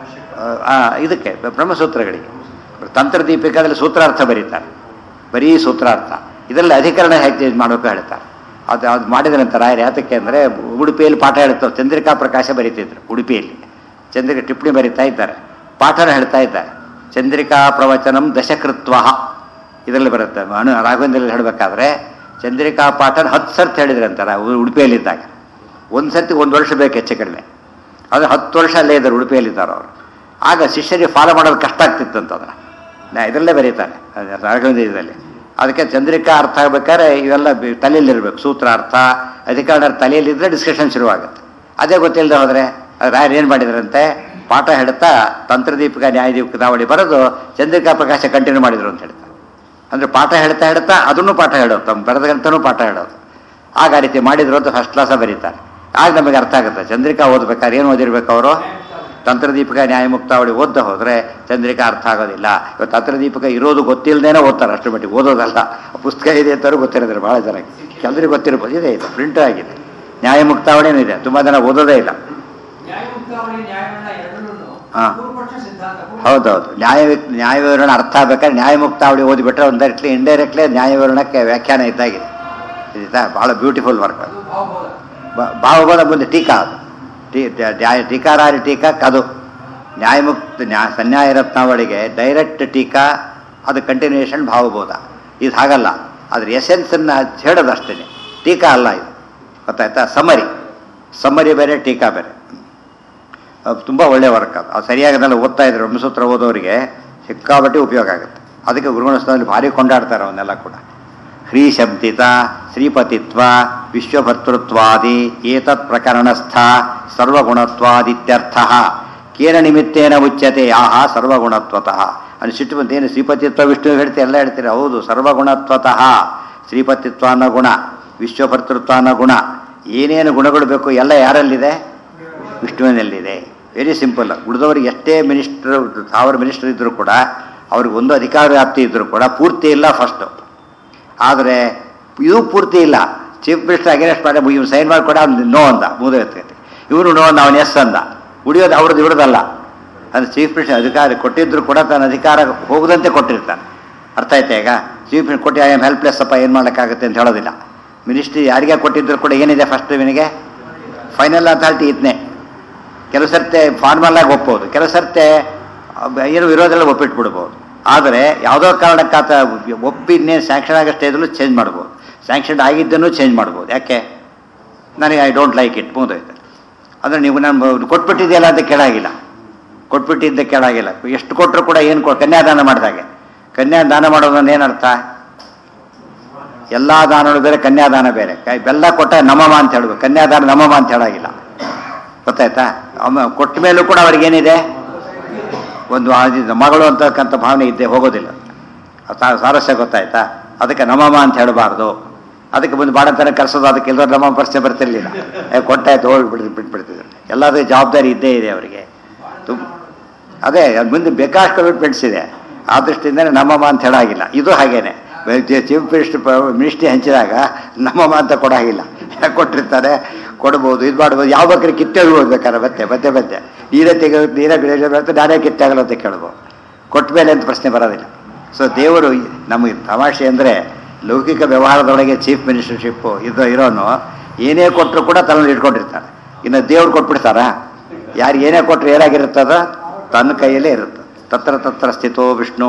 ಆ, ಇದಕ್ಕೆ ಬ್ರಹ್ಮಸೂತ್ರಗಳಿಗೆ ತಂತ್ರದೀಪಿಕಾದಲ್ಲಿ ಸೂತ್ರಾರ್ಥ ಬರೀತಾರೆ ಬರೀ ಸೂತ್ರಾರ್ಥ ಇದರಲ್ಲಿ ಅಧಿಕರಣ ಹೇಗೆ ಚೇಂಜ್ ಮಾಡಬೇಕು ಹೇಳ್ತಾರೆ ಅದು ಅದು ಮಾಡಿದ ನಂತರ ರಾಯರು ಯಾತಕ್ಕೆ ಅಂದರೆ ಉಡುಪಿಯಲ್ಲಿ ಪಾಠ ಹೇಳ್ತಾರೆ ಚಂದ್ರಿಕಾ ಪ್ರಕಾಶ ಬರೀತಿದ್ರು ಉಡುಪಿಯಲ್ಲಿ ಚಂದ್ರಿಕಾ ಟಿಪ್ಪಣಿ ಬರೀತಾ ಇದ್ದಾರೆ ಪಾಠನ ಹೇಳ್ತಾ ಇದ್ದಾರೆ ಚಂದ್ರಿಕಾ ಪ್ರವಚನಂ ದಶಕೃತ್ವ ಇದರಲ್ಲಿ ಬರುತ್ತೆ ಅನು ರಾಘವೇಂದ್ರಲ್ಲಿ ಹೇಳಬೇಕಾದ್ರೆ ಚಂದ್ರಿಕಾ ಪಾಠನ ಹತ್ತು ಸರ್ತಿ ಹೇಳಿದ್ರೆ ಅಂತಾರೆ ಉ- ಉಡುಪಿಯಲ್ಲಿದ್ದಾಗ ಒಂದು ಸರ್ತಿ ಒಂದು ವರ್ಷ ಬೇಕು ಹೆಚ್ಚು ಕಡಿಮೆ ಅದು ಹತ್ತು ವರ್ಷ ಅಲ್ಲೇ ಇದ್ದಾರೆ ಉಡುಪಿಯಲ್ಲಿದ್ದಾರೆ ಅವರು ಆಗ ಶಿಷ್ಯರಿಗೆ ಫಾಲೋ ಮಾಡೋದು ಕಷ್ಟ ಆಗ್ತಿತ್ತಂತ ಅದನ್ನ ನಾ ಇದರಲ್ಲೇ ಬರೀತಾರೆ ಅದು ರಾಘವೇಂದ್ರ ಇದರಲ್ಲಿ ಅದಕ್ಕೆ ಚಂದ್ರಿಕಾ ಅರ್ಥ ಆಗ್ಬೇಕಾದ್ರೆ ಇವೆಲ್ಲ ಬಿ- ತಲೆಯಲ್ಲಿರ್ಬೇಕು ಸೂತ್ರ ಅರ್ಥ ಅಧಿಕರಣ ತಲೆಯಲ್ಲಿದ್ದರೆ ಡಿಸ್ಕಷನ್ ಶುರುವಾಗುತ್ತೆ ಅದೇ ಗೊತ್ತಿಲ್ಲದೆ ಹೋದರೆ ರಾಯರು ಏನು ಮಾಡಿದ್ರಂತೆ ಪಾಠ ಹೇಳ್ತಾ ತಂತ್ರದೀಪಿಕ ನ್ಯಾಯದೀಪಿಕ ದಾವಳಿ ಬರೆದು ಚಂದ್ರಿಕಾ ಪ್ರಕಾಶ ಕಂಟಿನ್ಯೂ ಮಾಡಿದ್ರು ಅಂತ ಹೇಳ್ತಾರೆ ಅಂದರೆ ಪಾಠ ಹೇಳ್ತಾ ಹೇಳ್ತಾ ಅದನ್ನು ಪಾಠ ಹೇಳೋದು ತಮ್ಮ ಬರೆದ ಗಂಟನೂ ಪಾಠ ಹೇಳೋದು ಆಗ ಆ ರೀತಿ ಮಾಡಿದ್ರು ಅಂತ ಫಸ್ಟ್ ಕ್ಲಾಸ ಬರೀತಾರೆ ಆಗ ನಮಗೆ ಅರ್ಥ ಆಗುತ್ತೆ ಚಂದ್ರಿಕಾ ಓದ್ಬೇಕಾದ್ರೆ ಏನು ಓದಿರ್ಬೇಕು ಅವರು ತಂತ್ರದೀಪಿಕ ನ್ಯಾಯಮುಕ್ತಾವಳಿ ಓದ್ದ ಹೋದರೆ ಚಂದ್ರಿಕಾ ಅರ್ಥ ಆಗೋದಿಲ್ಲ ಇವತ್ತು ತಂತ್ರದೀಪಿಕ ಇರೋದು ಗೊತ್ತಿಲ್ಲದೇನೆ ಓದ್ತಾರೆ ಅಷ್ಟರ ಮಟ್ಟಿಗೆ ಓದೋದಲ್ಲ ಪುಸ್ತಕ ಇದೆ ಅಂತಾರು ಗೊತ್ತಿರೋದ್ರೆ ಭಾಳ ಜನಕ್ಕೆ ಕೆಲವರಿಗೆ ಗೊತ್ತಿರ್ಬೋದು ಇದೆ ಇದೆ ಪ್ರಿಂಟ್ ಆಗಿದೆ ನ್ಯಾಯಮುಕ್ತಾವಳಿನೂ ಇದೆ ತುಂಬ ಜನ ಓದೋದೇ ಇಲ್ಲ ನ್ಯಾಯಮುಕ್ತಾವಳಿ ನ್ಯಾಯವನ್ನ ಎರಡನ್ನೂ ಹಾ. ಪೂರ್ವಪಕ್ಷ ಸಿದ್ಧಾಂತ ಪೂರ್ವ- ಹೌದೌದು ನ್ಯಾಯ ನ್ಯಾಯ ವಿವರಣೆ ಅರ್ಥ ಆಗ್ಬೇಕಾದ್ರೆ ನ್ಯಾಯಮುಕ್ತಾವಳಿ ಓದಿಬಿಟ್ರೆ ಒಂದು ಡೈರೆಕ್ಟ್ಲಿ ಇಂಡೈರೆಕ್ಟ್ಲಿ ನ್ಯಾಯ ವಿವರಣಕ್ಕೆ ವ್ಯಾಖ್ಯಾನ ಇದ್ದಾಗಿದೆ ಇದಿತಾ ಭಾಳ ಬ್ಯೂಟಿಫುಲ್ ವರ್ಕ್ ಅದು ಅದು ಭಾವಬೋಧ ಬ- ಭಾವಬೋಧ ಮುಂದೆ ಟೀಕಾ ಅದು ಟೀ ನ್ಯಾಯ ಟೀಕಾರಾರಿ ಟೀಕಾಕ್ ಅದು ನ್ಯಾಯಮುಕ್ತ ನ್ಯಾಯ ಸನ್ಯಾಯ ರತ್ನಾವಳಿಗೆ ಡೈರೆಕ್ಟ್ ಟೀಕಾ ಅದು ಕಂಟಿನ್ಯೂಷನ್ ಭಾವಬೋಧ ಇದು ಹಾಗಲ್ಲ ಅದ್ರ ಎಸೆನ್ಸನ್ನು ಹೇಳೋದು ಅಷ್ಟೇ ಟೀಕಾ ಅಲ್ಲ ಇದು ಗೊತ್ತಾಯ್ತಾ ಸಮರಿ ಸಮರಿ ಬೇರೆ ಟೀಕಾ ಬೇರೆ ಅದು ತುಂಬ ಒಳ್ಳೆಯ ವರ್ಕ್ ಅದು ಅದು ಸರಿಯಾಗಿ ಅದನ್ನೆಲ್ಲ ಓದ್ತಾ ಇದ್ರು ಬ್ರಹ್ಮಸೂತ್ರ ಓದೋರಿಗೆ ಸಿಕ್ಕಾಪಟ್ಟೆ ಉಪಯೋಗ ಆಗುತ್ತೆ ಅದಕ್ಕೆ ಗುರುಗುಣಸ್ಥಾನದಲ್ಲಿ ಭಾರಿ ಕೊಂಡಾಡ್ತಾರೆ ಅವನ್ನೆಲ್ಲ ಕೂಡ ಹ್ರೀ ಶಬ್ದಿತ ಶ್ರೀಪತಿತ್ವ ವಿಶ್ವಭರ್ತೃತ್ವಾದಿ ಏತತ್ ಪ್ರಕರಣಸ್ಥ ಸರ್ವಗುಣತ್ವಾದಿತ್ಯರ್ಥ ಕೇನ ನಿಮಿತ್ತೇನ ಉಚ್ಯತೆ ಆಹಾ ಸರ್ವಗುಣತ್ವತಃ ಅಲ್ಲಿ ಸಿಟ್ಟು ಬಂತು ಏನು ಶ್ರೀಪತಿತ್ವ ವಿಷ್ಣು ಹೇಳ್ತೀರಿ ಎಲ್ಲ ಹೇಳ್ತೀರಿ ಹೌದು ಸರ್ವಗುಣತ್ವತಃ ಶ್ರೀಪತಿತ್ವ ಅನ್ನೋ ಗುಣ ವಿಶ್ವಭರ್ತೃತ್ವ ಅನ್ನೋ ಗುಣ ಏನೇನು ಗುಣಗಳು ಬೇಕು ಎಲ್ಲ ಯಾರಲ್ಲಿದೆ ವಿಷ್ಣುವಿನಲ್ಲಿದೆ ವೆರಿ ಸಿಂಪಲ್ ಉಳಿದವರಿಗೆ ಎಷ್ಟೇ ಮಿನಿಸ್ಟರ್ ಸಾವಿರ ಮಿನಿಸ್ಟರ್ ಇದ್ದರೂ ಕೂಡ ಅವ್ರಿಗೆ ಒಂದು ಅಧಿಕಾರ ವ್ಯಾಪ್ತಿ ಇದ್ದರೂ ಕೂಡ ಪೂರ್ತಿ ಇಲ್ಲ ಫಸ್ಟು ಆದರೆ ಇದು ಪೂರ್ತಿ ಇಲ್ಲ ಚೀಫ್ ಮಿನಿಸ್ಟರ್ ಅಗೇನೆಸ್ಟ್ ಮಾಡಿ ಇವ್ನು ಸೈನ್ ಮಾಡಿಕೊಡ ಅವ್ನು ನೋ ಅಂದ ಮುಗಿದೈತೆ ಇವನು ನೋ ಅಂದ ಅವನು ಎಸ್ ಅಂದ ಉಳಿಯೋದು ಅವ್ರದ್ದು ಇವ್ರದಲ್ಲ ಅದು ಚೀಫ್ ಮಿನಿಸ್ಟರ್ ಅಧಿಕಾರ ಕೊಟ್ಟಿದ್ರು ಕೂಡ ತನ್ನ ಅಧಿಕಾರ ಹೋಗದಂತೆ ಕೊಟ್ಟಿರ್ತಾನೆ ಅರ್ಥ ಆಯ್ತಾ ಈಗ ಚೀಫ್ ಮಿನಿಸ್ಟರ್ ಕೊಟ್ಟು ಐ ಆಮ್ ಹೆಲ್ಪ್ಲೆಸ್ ಅಪ್ಪ ಏನು ಮಾಡೋಕ್ಕಾಗುತ್ತೆ ಅಂತ ಹೇಳೋದಿಲ್ಲ ಮಿನಿಸ್ಟ್ರಿ ಯಾರಿಗೆ ಕೊಟ್ಟಿದ್ರು ಕೂಡ ಏನಿದೆ ಫಸ್ಟ್ ಇವನಿಗೆ ಫೈನಲ್ ಅಥಾರಿಟಿ ಇದನ್ನೇ ಕೆಲವು ಸರ್ತೆ ಫಾರ್ಮಲ್ ಆಗಿ ಒಪ್ಬೋದು ಕೆಲವು ಸರ್ತೆ ಅಹ್, ಏನು ವಿರೋಧದಲ್ಲಿ ಒಪ್ಪಿಟ್ಬಿಡ್ಬೋದು ಆದರೆ ಯಾವುದೋ ಕಾರಣಕ್ಕಾತ ಒಪ್ಪಿ ಇನ್ನೇನು ಸ್ಯಾಂಕ್ಷನ್ ಆಗೋ ಸ್ಟೇಜಲ್ಲೂ ಚೇಂಜ್ ಮಾಡ್ಬೋದು ಸ್ಯಾಂಕ್ಷನ್ ಆಗಿದ್ದನ್ನು ಚೇಂಜ್ ಮಾಡ್ಬೋದು ಯಾಕೆ ನನಗೆ ಐ ಡೋಂಟ್ ಲೈಕ್ ಇಟ್ ಮುಗಿದೋಯ್ತು ಅಂದರೆ ನೀವು ನಾನು ಕೊಟ್ಬಿಟ್ಟಿದೆಯಲ್ಲ ಅಂತ ಕೇಳಾಗಿಲ್ಲ ಕೊಟ್ಬಿಟ್ಟಿದ್ದ ಕೇಳಾಗಿಲ್ಲ ಎಷ್ಟು ಕೊಟ್ಟರು ಕೂಡ ಏನು ಕೊ ಕನ್ಯಾದಾನ ಮಾಡಿದಾಗೆ ಕನ್ಯಾದಾನ ಮಾಡೋದನ್ನ ಏನರ್ಥ ಎಲ್ಲ ದಾನಗಳು ಬೇರೆ ಕನ್ಯಾದಾನ ಬೇರೆ ಕೈ- ಬೆಲ್ಲ ಕೊಟ್ಟ ನಮಮ ಅಂತ ಹೇಳ್ಬೇಕು ಕನ್ಯಾದಾನ ನಮಮ ಅಂತ ಹೇಳಾಗಿಲ್ಲ ಗೊತ್ತಾಯ್ತಾ ಅಮ್ಮ ಕೊಟ್ಟ ಮೇಲೂ ಕೂಡ ಅವ್ರಿಗೇನಿದೆ ಒಂದು ಆ- ಮಗಳು ಅಂತಕ್ಕಂಥ ಭಾವನೆ ಇದ್ದೇ ಹೋಗೋದಿಲ್ಲ ಸಾ- ಸಾರಸ್ಯ ಗೊತ್ತಾಯ್ತಾ ಅದಕ್ಕೆ ನಮಮ ಅಂತ ಹೇಳಬಾರ್ದು ಅದಕ್ಕೆ ಬಂದು ಬಾಡತನ ಕರ್ಸೋದು ಅದಕ್ಕೆ ಎಲ್ಲರೂ ನಮ್ಮ ಪ್ರಶ್ನೆ ಬರ್ತಿರ್ಲಿಲ್ಲ ಏ, ಕೊಟ್ಟಾಯ್ತು ಹೋಗಿ ಬಿಡ್ ಬಿಟ್ಬಿಡ್ತಿದ್ರು ಎಲ್ಲದೂ ಜವಾಬ್ದಾರಿ ಇದ್ದೇ ಇದೆ ಅವರಿಗೆ ತುಂಬ ಅದೇ ಅದ್ ಮುಂದೆ ಬೇಕಾಷ್ಟು ಕಮಿಟ್ಮೆಂಟ್ಸ್ ಇದೆ ಆ ದೃಷ್ಟಿಯಿಂದ ನಮ್ಮಮ್ಮ ಅಂತ ಹೇಳಾಗಿಲ್ಲ ಇದು ಹಾಗೇನೆ ಚೀಫ್ ಮಿನಿಸ್ಟರ್ ಮಿನಿಸ್ಟ್ರಿ ಹಂಚಿದಾಗ ನಮ್ಮಮ್ಮ ಅಂತ ಕೊಡಾಗಿಲ್ಲ ಯಾಕೆ ಕೊಟ್ಟಿರ್ತಾರೆ ಕೊಡ್ಬೋದು ಇದು ಮಾಡ್ಬೋದು ಯಾವ ಬೇಕಾದ್ರೆ ಕಿತ್ತೆಳ್ಬೋದು ಬೇಕಾದ್ರೆ ಮತ್ತೆ ಮತ್ತೆ ಮತ್ತೆ ನೀರೇ ತೆಗೆ ನೀರೇ ಬೆಳೆಯೋದು ನಾನೇ ಕಿತ್ತಾಗಲ್ಲ ಅಂತ ಕೇಳ್ಬೋದು ಕೊಟ್ಟ ಮೇಲೆ ಅಂತ ಪ್ರಶ್ನೆ ಬರೋದಿಲ್ಲ ಸೊ ದೇವರು ನಮಗೆ ತಮಾಷೆ ಅಂದರೆ ಲೌಕಿಕ ವ್ಯವಹಾರದೊಳಗೆ ಚೀಫ್ ಮಿನಿಸ್ಟರ್ಶಿಪ್ಪು ಇದು ಇರೋನು ಏನೇ ಕೊಟ್ಟರು ಕೂಡ ತಲೆಯಲ್ಲಿ ಇಟ್ಕೊಂಡಿರ್ತಾನೆ ಇನ್ನು ದೇವ್ರು ಕೊಟ್ಬಿಡ್ತಾರಾ ಯಾರು ಏನೇ ಕೊಟ್ಟರು ಏನಾಗಿರುತ್ತದ ತನ್ನ ಕೈಯಲ್ಲೇ ಇರುತ್ತೆ ತತ್ರ ತತ್ರ ಸ್ಥಿತೋ ವಿಷ್ಣು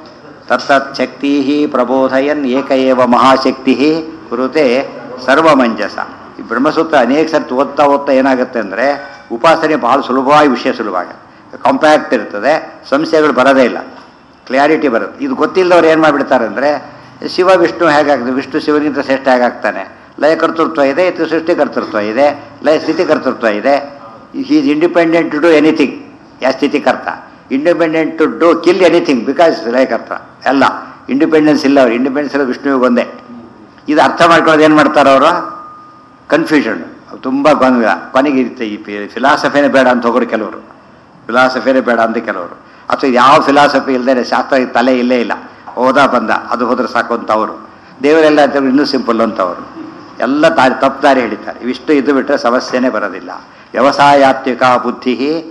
ತತ್ತಚ್ಛಕ್ತಿ ಪ್ರಬೋಧಯನ್ ಏಕ ಏವ ಮಹಾಶಕ್ತಿ ಕುರುತೆ ಸರ್ವಮಂಜಸ ಈ ಬ್ರಹ್ಮಸೂತ್ರ ಅನೇಕ ಸರ್ತಿ ಓದ್ತಾ ಓದ್ತಾ ಏನಾಗುತ್ತೆ ಅಂದರೆ ಉಪಾಸನೆ ಬಹಳ ಸುಲಭವಾಗಿ ವಿಷಯ ಸುಲಭವಾಗಿ ಕಾಂಪ್ಯಾಕ್ಟ್ ಇರ್ತದೆ ಸಂಶಯಗಳು ಬರೋದೇ ಇಲ್ಲ ಕ್ಲಾರಿಟಿ ಬರುತ್ತೆ ಇದು ಗೊತ್ತಿಲ್ಲದವ್ರು ಏನು ಮಾಡಿಬಿಡ್ತಾರೆ ಅಂದರೆ ಶಿವ ವಿಷ್ಣು ಹೇಗಾಗ್ತದೆ ವಿಷ್ಣು ಶಿವನಿಗಿಂತ ಶ್ರೇಷ್ಠ ಹೇಗಾಗ್ತಾನೆ ಲಯ ಕರ್ತೃತ್ವ ಇದೆ ಇದು ಸೃಷ್ಟಿ ಕರ್ತೃತ್ವ ಇದೆ ಲಯ ಸ್ಥಿತಿ ಕರ್ತೃತ್ವ ಇದೆ is independent to do anything yeah ಸ್ಥಿತಿಕರ್ತ independent to do kill anything because ಲಯಕರ್ತ ಎಲ್ಲ ಇಂಡಿಪೆಂಡೆನ್ಸ್ ಇಲ್ಲ ಅವ್ರು ಇಂಡಿಪೆಂಡೆನ್ಸ್ ಇಲ್ಲ ವಿಷ್ಣುವಿಗೆ ಒಂದೇ ಇದು ಅರ್ಥ ಮಾಡ್ಕೊಳ್ಳೋದು ಏನು ಮಾಡ್ತಾರೆ ಅವರು ಕನ್ಫ್ಯೂಷನ್ ತುಂಬ ಗೊಂದಲ ಕೊನೆಗೆ ಇರುತ್ತೆ ಈ ಫಿಲಾಸಫಿನೇ ಬೇಡ ಅಂತ ಹೋಗೋರು ಕೆಲವರು ಫಿಲಾಸಫಿನೇ ಬೇಡ ಅಂತ ಕೆಲವರು ಅಥವಾ ಯಾವ ಫಿಲಾಸಫಿ ಇಲ್ಲದೆ ಶಾಸ್ತ್ರ ತಲೆ ಇಲ್ಲೇ ಇಲ್ಲ ಹೋದ ಬಂದ ಅದು ಹೋದ್ರೆ ಸಾಕು ಅಂತ ಅವರು ದೇವರೆಲ್ಲ ಅಂತ ಇನ್ನೂ ಸಿಂಪಲ್ ಅಂತವರು ಎಲ್ಲ ದಾರಿ ತಪ್ಪು ದಾರಿ ಹೇಳಿದ್ದಾರೆ ಇವಿಷ್ಟು ಇದು ಬಿಟ್ಟರೆ ಸಮಸ್ಯೆನೇ ಬರೋದಿಲ್ಲ ವ್ಯವಸಾಯಾತ್ಮಿಕ ಬುದ್ಧಿ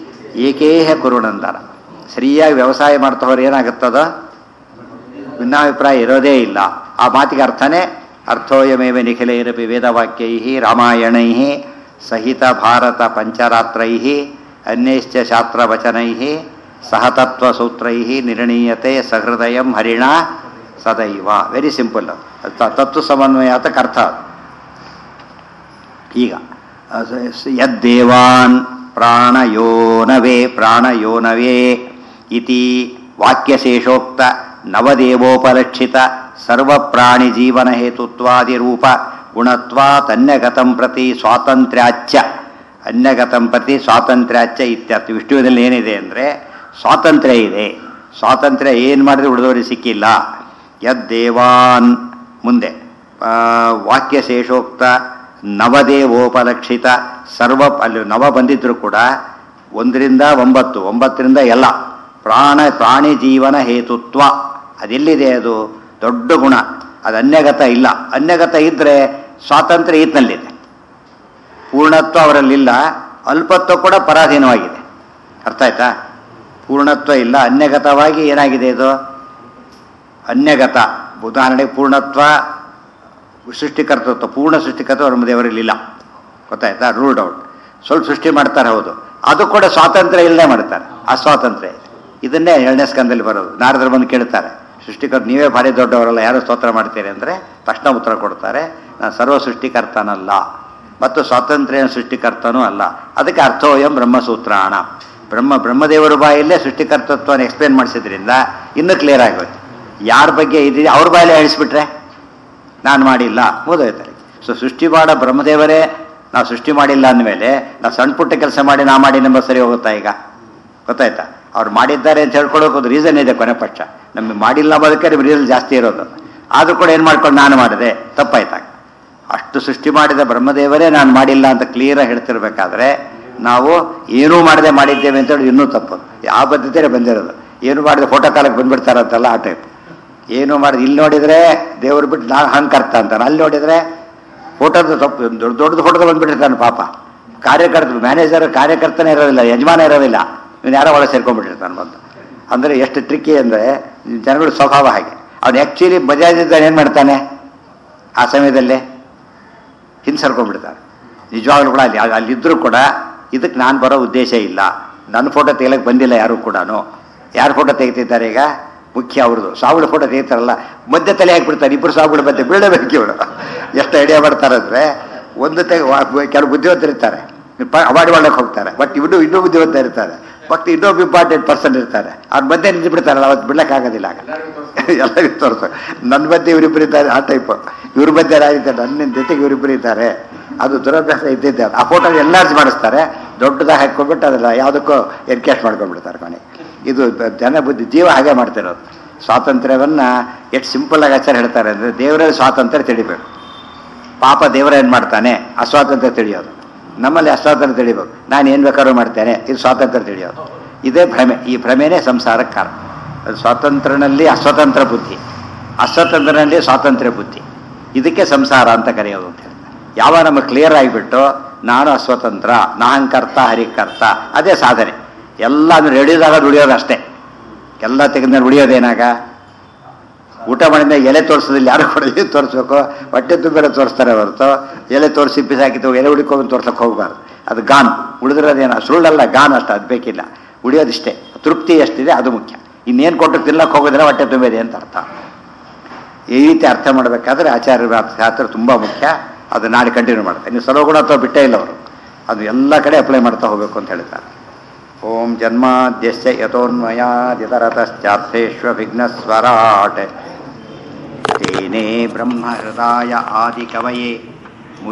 ಏಕೇಹ ಕುರುಣಂದರ ಸರಿಯಾಗಿ ವ್ಯವಸಾಯ ಮಾಡ್ತವ್ರು ಏನಾಗುತ್ತದ ಭಿನ್ನಾಭಿಪ್ರಾಯ ಇರೋದೇ ಇಲ್ಲ ಆ ಮಾತಿಗೆ ಅರ್ಥನೇ ಅರ್ಥೋಯಮೇವ ನಿಖಿಲೈರಪಿ ವೇದವಾಕ್ಯೈ ರಾಮಾಯಣೈ ಸಹಿತ ಭಾರತ ಪಂಚರಾತ್ರೈ ಅನ್ಯಶ್ಚ ಶಾಸ್ತ್ರವಚನೈ ಸಹತತ್ವಸೂತ್ರೈ ನಿರ್ಣೀಯತೆ ಸಹೃದಯಂ ಹರಿಣ ಸದೈವ ವೆರಿ ಸಿಂಪಲ್ ತತ್ವ ಸಮನ್ವಯ ಅಂತ ಅರ್ಥ ಅದು. ಈಗ ಯದ್ದೇವಾನ್ ಪ್ರಾಣಯೋನವೇ ಪ್ರಾಣಯೋನವೇ ಇತಿ ವಾಕ್ಯಶೇಷೋಕ್ತ ನವದೇವೋಪಲಕ್ಷಿತ ಸರ್ವಪ್ರಾಣಿ ಜೀವನ ಹೇತುತ್ವಾದಿರೂಪ ಗುಣತ್ವಾತ್ ಅನ್ಯಗತಂ ಪ್ರತಿ ಸ್ವಾತಂತ್ರ್ಯಾಚ್ಯ ಅನ್ಯಗತಂ ಪ್ರತಿ ಸ್ವಾತಂತ್ರ್ಯಾಚ್ಯ ಇತ್ಯರ್ಥ ವಿಷ್ಣುವಿನಲ್ಲಿ ಏನಿದೆ ಅಂದರೆ ಸ್ವಾತಂತ್ರ್ಯ ಇದೆ ಸ್ವಾತಂತ್ರ್ಯ ಏನು ಮಾಡಿದ್ರೆ ಉಳಿದವರಿಗೆ ಸಿಕ್ಕಿಲ್ಲ ಯದ್ದೇವಾನ್ ಮುಂದೆ ಆ, ವಾಕ್ಯಶೇಷೋಕ್ತ ನವದೇವೋಪಲಕ್ಷಿತ ಸರ್ವ ಅಲ್ಲಿ ನವ ಬಂದಿದ್ರು ಕೂಡ ಒಂದರಿಂದ ಒಂಬತ್ತು ಒಂಬತ್ತರಿಂದ ಎಲ್ಲ ಪ್ರಾಣ ಪ್ರಾಣಿ ಜೀವನ ಹೇತುತ್ವ ಅದೆಲ್ಲಿದೆ ಅದು ದೊಡ್ಡ ಗುಣ ಅದು ಅನ್ಯಗತ ಇಲ್ಲ ಅನ್ಯಗತ ಇದ್ದರೆ ಸ್ವಾತಂತ್ರ್ಯ ಈತನಲ್ಲಿದೆ ಪೂರ್ಣತ್ವ ಅವರಲ್ಲಿಲ್ಲ ಅಲ್ಪತ್ವ ಕೂಡ ಪರಾಧೀನವಾಗಿದೆ ಅರ್ಥ ಆಯ್ತಾ ಪೂರ್ಣತ್ವ ಇಲ್ಲ ಅನ್ಯಗತವಾಗಿ ಏನಾಗಿದೆ ಇದು ಅನ್ಯಗತ ಉದಾಹರಣೆಗೆ ಪೂರ್ಣತ್ವ ಸೃಷ್ಟಿಕರ್ತೃತ್ವ ಪೂರ್ಣ ಸೃಷ್ಟಿಕರ್ತ ನಮ್ಮ ದೇವರಲ್ಲಿಲ್ಲ ಗೊತ್ತಾಯ್ತಾ ರೂಲ್ಡ್ ಔಟ್ ಸ್ವಲ್ಪ ಸೃಷ್ಟಿ ಮಾಡ್ತಾರೆ ಹೌದು ಅದು ಕೂಡ ಸ್ವಾತಂತ್ರ್ಯ ಇಲ್ಲದೆ ಮಾಡ್ತಾರೆ ಅಸ್ವಾತಂತ್ರ್ಯ ಇದೆ ಇದನ್ನೇ ಎರಡನೇ ಸ್ಕಂದಲ್ಲಿ ಬರೋದು ನಾರದರು ಬಂದು ಕೇಳ್ತಾರೆ ಸೃಷ್ಟಿಕರ್ತ ನೀವೇ ಭಾರಿ ದೊಡ್ಡವರಲ್ಲ ಯಾರು ಸ್ತೋತ್ರ ಮಾಡ್ತೀರಿ ಅಂದರೆ ತಕ್ಷಣ ಉತ್ತರ ಕೊಡ್ತಾರೆ ನಾನು ಸರ್ವ ಸೃಷ್ಟಿಕರ್ತನಲ್ಲ ಮತ್ತು ಸ್ವಾತಂತ್ರ್ಯ ಸೃಷ್ಟಿಕರ್ತನೂ ಅಲ್ಲ ಅದಕ್ಕೆ ಅರ್ಥೋಯಂ ಬ್ರಹ್ಮಸೂತ್ರಾಣ ಬ್ರಹ್ಮ ಬ್ರಹ್ಮದೇವರ ಬಾಯಲ್ಲೇ ಸೃಷ್ಟಿಕರ್ತತ್ವನ ಎಕ್ಸ್ಪ್ಲೇನ್ ಮಾಡಿಸಿದ್ರಿಂದ ಇನ್ನೂ ಕ್ಲಿಯರ್ ಆಗೋಯ್ತು ಯಾರ ಬಗ್ಗೆ ಇದಿದೆ ಅವ್ರ ಬಾಯಲ್ಲೇ ಹೇಳಿಸ್ಬಿಟ್ರೆ ನಾನು ಮಾಡಿಲ್ಲ ಮುಗಿದೋಯ್ತಾರೆ ಸೊ ಸೃಷ್ಟಿ ಮಾಡೋ ಬ್ರಹ್ಮದೇವರೇ ನಾವು ಸೃಷ್ಟಿ ಮಾಡಿಲ್ಲ ಅಂದಮೇಲೆ ನಾವು ಸಣ್ಣ ಪುಟ್ಟ ಕೆಲಸ ಮಾಡಿ ನಾ ಮಾಡಿ ನಮ್ಮ ಸರಿ ಹೋಗುತ್ತಾ ಈಗ ಗೊತ್ತಾಯ್ತಾ ಅವ್ರು ಮಾಡಿದ್ದಾರೆ ಅಂತ ಹೇಳ್ಕೊಳ್ಳೋಕೆ ಒಂದು ರೀಸನ್ ಇದೆ ಕೊನೆ ಪಕ್ಷ ನಮಗೆ ಮಾಡಿಲ್ಲ ಅನ್ನೋದಕ್ಕೆ ನಿಮ್ಗೆ ರೀಸನ್ ಜಾಸ್ತಿ ಇರೋದು ಆದರೂ ಕೂಡ ಏನು ಮಾಡ್ಕೊಂಡು ನಾನು ಮಾಡಿದೆ ತಪ್ಪಾಯ್ತಾಗ ಅಷ್ಟು ಸೃಷ್ಟಿ ಮಾಡಿದ ಬ್ರಹ್ಮದೇವರೇ ನಾನು ಮಾಡಿಲ್ಲ ಅಂತ ಕ್ಲಿಯರಾಗಿ ಹೇಳ್ತಿರ್ಬೇಕಾದ್ರೆ ನಾವು ಏನೂ ಮಾಡದೆ ಮಾಡಿದ್ದೇವೆ ಅಂತ ಹೇಳಿ ಇನ್ನೂ ತಪ್ಪು ಯಾವ ಪದ್ಧತಿಯೇ ಬಂದಿರೋದು ಏನು ಮಾಡಿದೆ ಫೋಟೋ ಕಾಲಕ್ಕೆ ಬಂದ್ಬಿಡ್ತಾರಂತಲ್ಲ ಆ ಟೈಪ್ ಏನು ಮಾಡಿದ ಇಲ್ಲಿ ನೋಡಿದರೆ ದೇವ್ರು ಬಿಟ್ಟು ನಾನು ಹಂಗೆ ಕರ್ತ ಅಂತಾನೆ ಅಲ್ಲಿ ನೋಡಿದರೆ ಫೋಟೋದ ತಪ್ಪು ದೊಡ್ಡ ದೊಡ್ಡದು ಫೋಟೋದ ಬಂದ್ಬಿಟ್ಟಿರ್ತಾನೆ ಪಾಪ ಕಾರ್ಯಕರ್ತ ಮ್ಯಾನೇಜರ್ ಕಾರ್ಯಕರ್ತನೇ ಇರೋದಿಲ್ಲ ಯಜಮಾನ ಇರೋದಿಲ್ಲ ಇವನು ಯಾರೋ ಒಳಗೆ ಸೇರ್ಕೊಂಡ್ಬಿಟ್ಟಿರ್ತಾನೆ ಬಂದು ಅಂದರೆ ಎಷ್ಟು ಟ್ರಿಕ್ಕಿ ಅಂದರೆ ಜನಗಳ ಸ್ವಭಾವ ಹಾಗೆ ಅವ್ನು ಆ್ಯಕ್ಚುಲಿ ಬಜಾಜಿದ್ದಾನೆ ಏನು ಮಾಡ್ತಾನೆ ಆ ಸಮಯದಲ್ಲಿ ಹಿಂದೆ ಸರ್ಕೊಂಡ್ಬಿಡ್ತಾರೆ ನಿಜವಾಗ್ಲೂ ಕೂಡ ಅಲ್ಲಿ ಅಲ್ಲಿದ್ದರೂ ಕೂಡ ಇದಕ್ಕೆ ನಾನು ಬರೋ ಉದ್ದೇಶ ಇಲ್ಲ ನನ್ನ ಫೋಟೋ ತೆಗಿಲಕ್ಕೆ ಬಂದಿಲ್ಲ ಯಾರು ಕೂಡ ಯಾರು ಫೋಟೋ ತೆಗಿತಿದ್ದಾರೆ ಈಗ ಮುಖ್ಯ ಅವ್ರದ್ದು ಸಾವುಗಳ ಫೋಟೋ ತೆಗಿತಾರಲ್ಲ ಮಧ್ಯೆ ತಲೆ ಹಾಕ್ಬಿಡ್ತಾರೆ ಇಬ್ಬರು ಸಾವುಗಳ ಮಧ್ಯೆ ಬೀಳಬೇಕು ಇವಳು ಎಷ್ಟು ಐಡಿಯಾ ಮಾಡ್ತಾರೆ ಅಂದರೆ ಒಂದು ತೆಗೆ ಕೆಲವು ಬುದ್ಧಿವಂತರಿರ್ತಾರೆ ಅವಾರ್ಡ್ ಮಾಡಕ್ಕೆ ಹೋಗ್ತಾರೆ ಬಟ್ ಇನ್ನೂ ಇನ್ನೂ ಬುದ್ಧಿವಂತ ಇರ್ತಾರೆ ಮತ್ತೆ ಇನ್ನೊಬ್ಬ ಇಂಪಾರ್ಟೆಂಟ್ ಪರ್ಸನ್ ಇರ್ತಾರೆ ಅವ್ರ ಮಧ್ಯೆ ನಿಂತು ಬಿಡ್ತಾರಲ್ಲ ಅವತ್ತು ಬಿಡ್ಲಿಕ್ಕಾಗೋದಿಲ್ಲ ಆಗ ಎಲ್ಲರಿಗೂ ತೋರಿಸು ನನ್ನ ಮಧ್ಯೆ ಇವರಿಬ್ಬರು ಇದ್ದಾರೆ ಆ ಟೈಪ್ ಇವ್ರ ಮಧ್ಯೆ ಆಗಿದ್ದಾರೆ ನನ್ನ ಜೊತೆಗೆ ಇವರಿಬ್ಬರು ಇದ್ದಾರೆ ಅದು ದುರಭ್ಯಾಸ ಇದ್ದಿದ್ದೆ ಆ ಫೋಟೋ ಎಲ್ಲಾರ್ಜ್ ಮಾಡಿಸ್ತಾರೆ ದೊಡ್ಡದಾಗಿ ಹಾಕ್ಕೊಂಡ್ಬಿಟ್ಟು ಅದನ್ನ ಯಾವುದಕ್ಕೂ ಎನ್ಕೇಶ್ ಮಾಡ್ಕೊಂಡ್ಬಿಡ್ತಾರೆ ಕೊನೆ ಇದು ಜನ ಬುದ್ಧಿ ಜೀವ ಹಾಗೆ ಮಾಡ್ತಿರೋದು ಸ್ವಾತಂತ್ರ್ಯವನ್ನ ಎಷ್ಟು ಸಿಂಪಲ್ ಆಗಿ ಆಚಾರ ಹೇಳ್ತಾರೆ ಅಂದರೆ ದೇವರಲ್ಲಿ ಸ್ವಾತಂತ್ರ್ಯ ತಿಳಿಬೇಕು ಪಾಪ ದೇವರ ಏನು ಮಾಡ್ತಾನೆ ಅಸ್ವಾತಂತ್ರ್ಯ ತಿಳಿಯೋದು ನಮ್ಮಲ್ಲಿ ಅಸ್ವಾತಂತ್ರ್ಯ ತಿಳಿಬೇಕು ನಾನು ಏನು ಬೇಕಾದ್ರೂ ಮಾಡ್ತೇನೆ ಇದು ಸ್ವಾತಂತ್ರ್ಯ ತಿಳಿಯೋದು ಇದೇ ಭ್ರಮೆ ಈ ಭ್ರಮೆನೇ ಸಂಸಾರಕ್ಕೆ ಕಾರಣ ಅದು ಸ್ವಾತಂತ್ರ್ಯನಲ್ಲಿ ಅಸ್ವತಂತ್ರ ಬುದ್ಧಿ ಅಸ್ವತಂತ್ರನಲ್ಲಿ ಸ್ವಾತಂತ್ರ್ಯ ಬುದ್ಧಿ ಇದಕ್ಕೆ ಸಂಸಾರ ಅಂತ ಕರೆಯೋದು ಅಂತ ಹೇಳ್ತಾರೆ ಯಾವ ನಮಗೆ ಕ್ಲಿಯರ್ ಆಗಿಬಿಟ್ಟು ನಾನು ಅಸ್ವತಂತ್ರ ನಾಹಂಕರ್ತ ಹರಿಕರ್ತ ಅದೇ ಸಾಧನೆ ಎಲ್ಲ ರೆಡಿದಾಗ ದುಡಿಯೋದು ಅಷ್ಟೇ ಎಲ್ಲ ತೆಗೆದ ಉಳಿಯೋದೇನಾಗ ಊಟ ಮಾಡಿದ ಎಲೆ ತೋರಿಸೋದಿಲ್ಲ ಯಾರು ಕೂಡ ಎಲೆ ತೋರಿಸ್ಬೇಕು ಹೊಟ್ಟೆ ತುಂಬಿರ ತೋರಿಸ್ತಾರೆ ಹೊರತು ಎಲೆ ತೋರಿಸಿ ಬಿಸಾಕಿತ್ತು ಎಲೆ ಹುಡುಕೊಂಡು ತೋರ್ಸಕ್ಕೆ ಹೋಗಬಾರ್ದು ಅದು ಗಾನ್ ಉಳಿದಿರೋದೇನು ಸುಳ್ಳಲ್ಲ ಗಾನ್ ಅಷ್ಟು ಅದು ಬೇಕಿಲ್ಲ ಉಳಿಯೋದಿಷ್ಟೇ ತೃಪ್ತಿ ಎಷ್ಟಿದೆ ಅದು ಮುಖ್ಯ ಇನ್ನೇನು ಕೊಟ್ಟು ತಿನ್ನಕ್ಕೆ ಹೋಗೋದಿಲ್ಲ ಹೊಟ್ಟೆ ತುಂಬಿದೆ ಅಂತ ಅರ್ಥ ಈ ರೀತಿ ಅರ್ಥ ಮಾಡಬೇಕಾದ್ರೆ ಆಚಾರ್ಯ ಶಾಸ್ತ್ರ ತುಂಬ ಮುಖ್ಯ ಅದು ನಾಳೆ ಕಂಟಿನ್ಯೂ ಮಾಡ್ತಾರೆ ನೀವು ಸರ್ವಗುಣ ಅಥವಾ ಬಿಟ್ಟೇ ಇಲ್ಲ ಅವರು ಅದು ಎಲ್ಲ ಕಡೆ ಅಪ್ಲೈ ಮಾಡ್ತಾ ಹೋಗಬೇಕು ಅಂತ ಹೇಳ್ತಾರೆ ಓಂ ಜನ್ಮಾದ್ಯಸ್ಯ ಯಥೋನ್ಮಯಾದಿತರತಶ್ಚಾರ್ಥೇಶ್ವವಿಘ್ನಸ್ವರಾಟ್ ತೇನೇ ಬ್ರಹ್ಮಹೃದಾಯ ಆದಿಕವಯೇ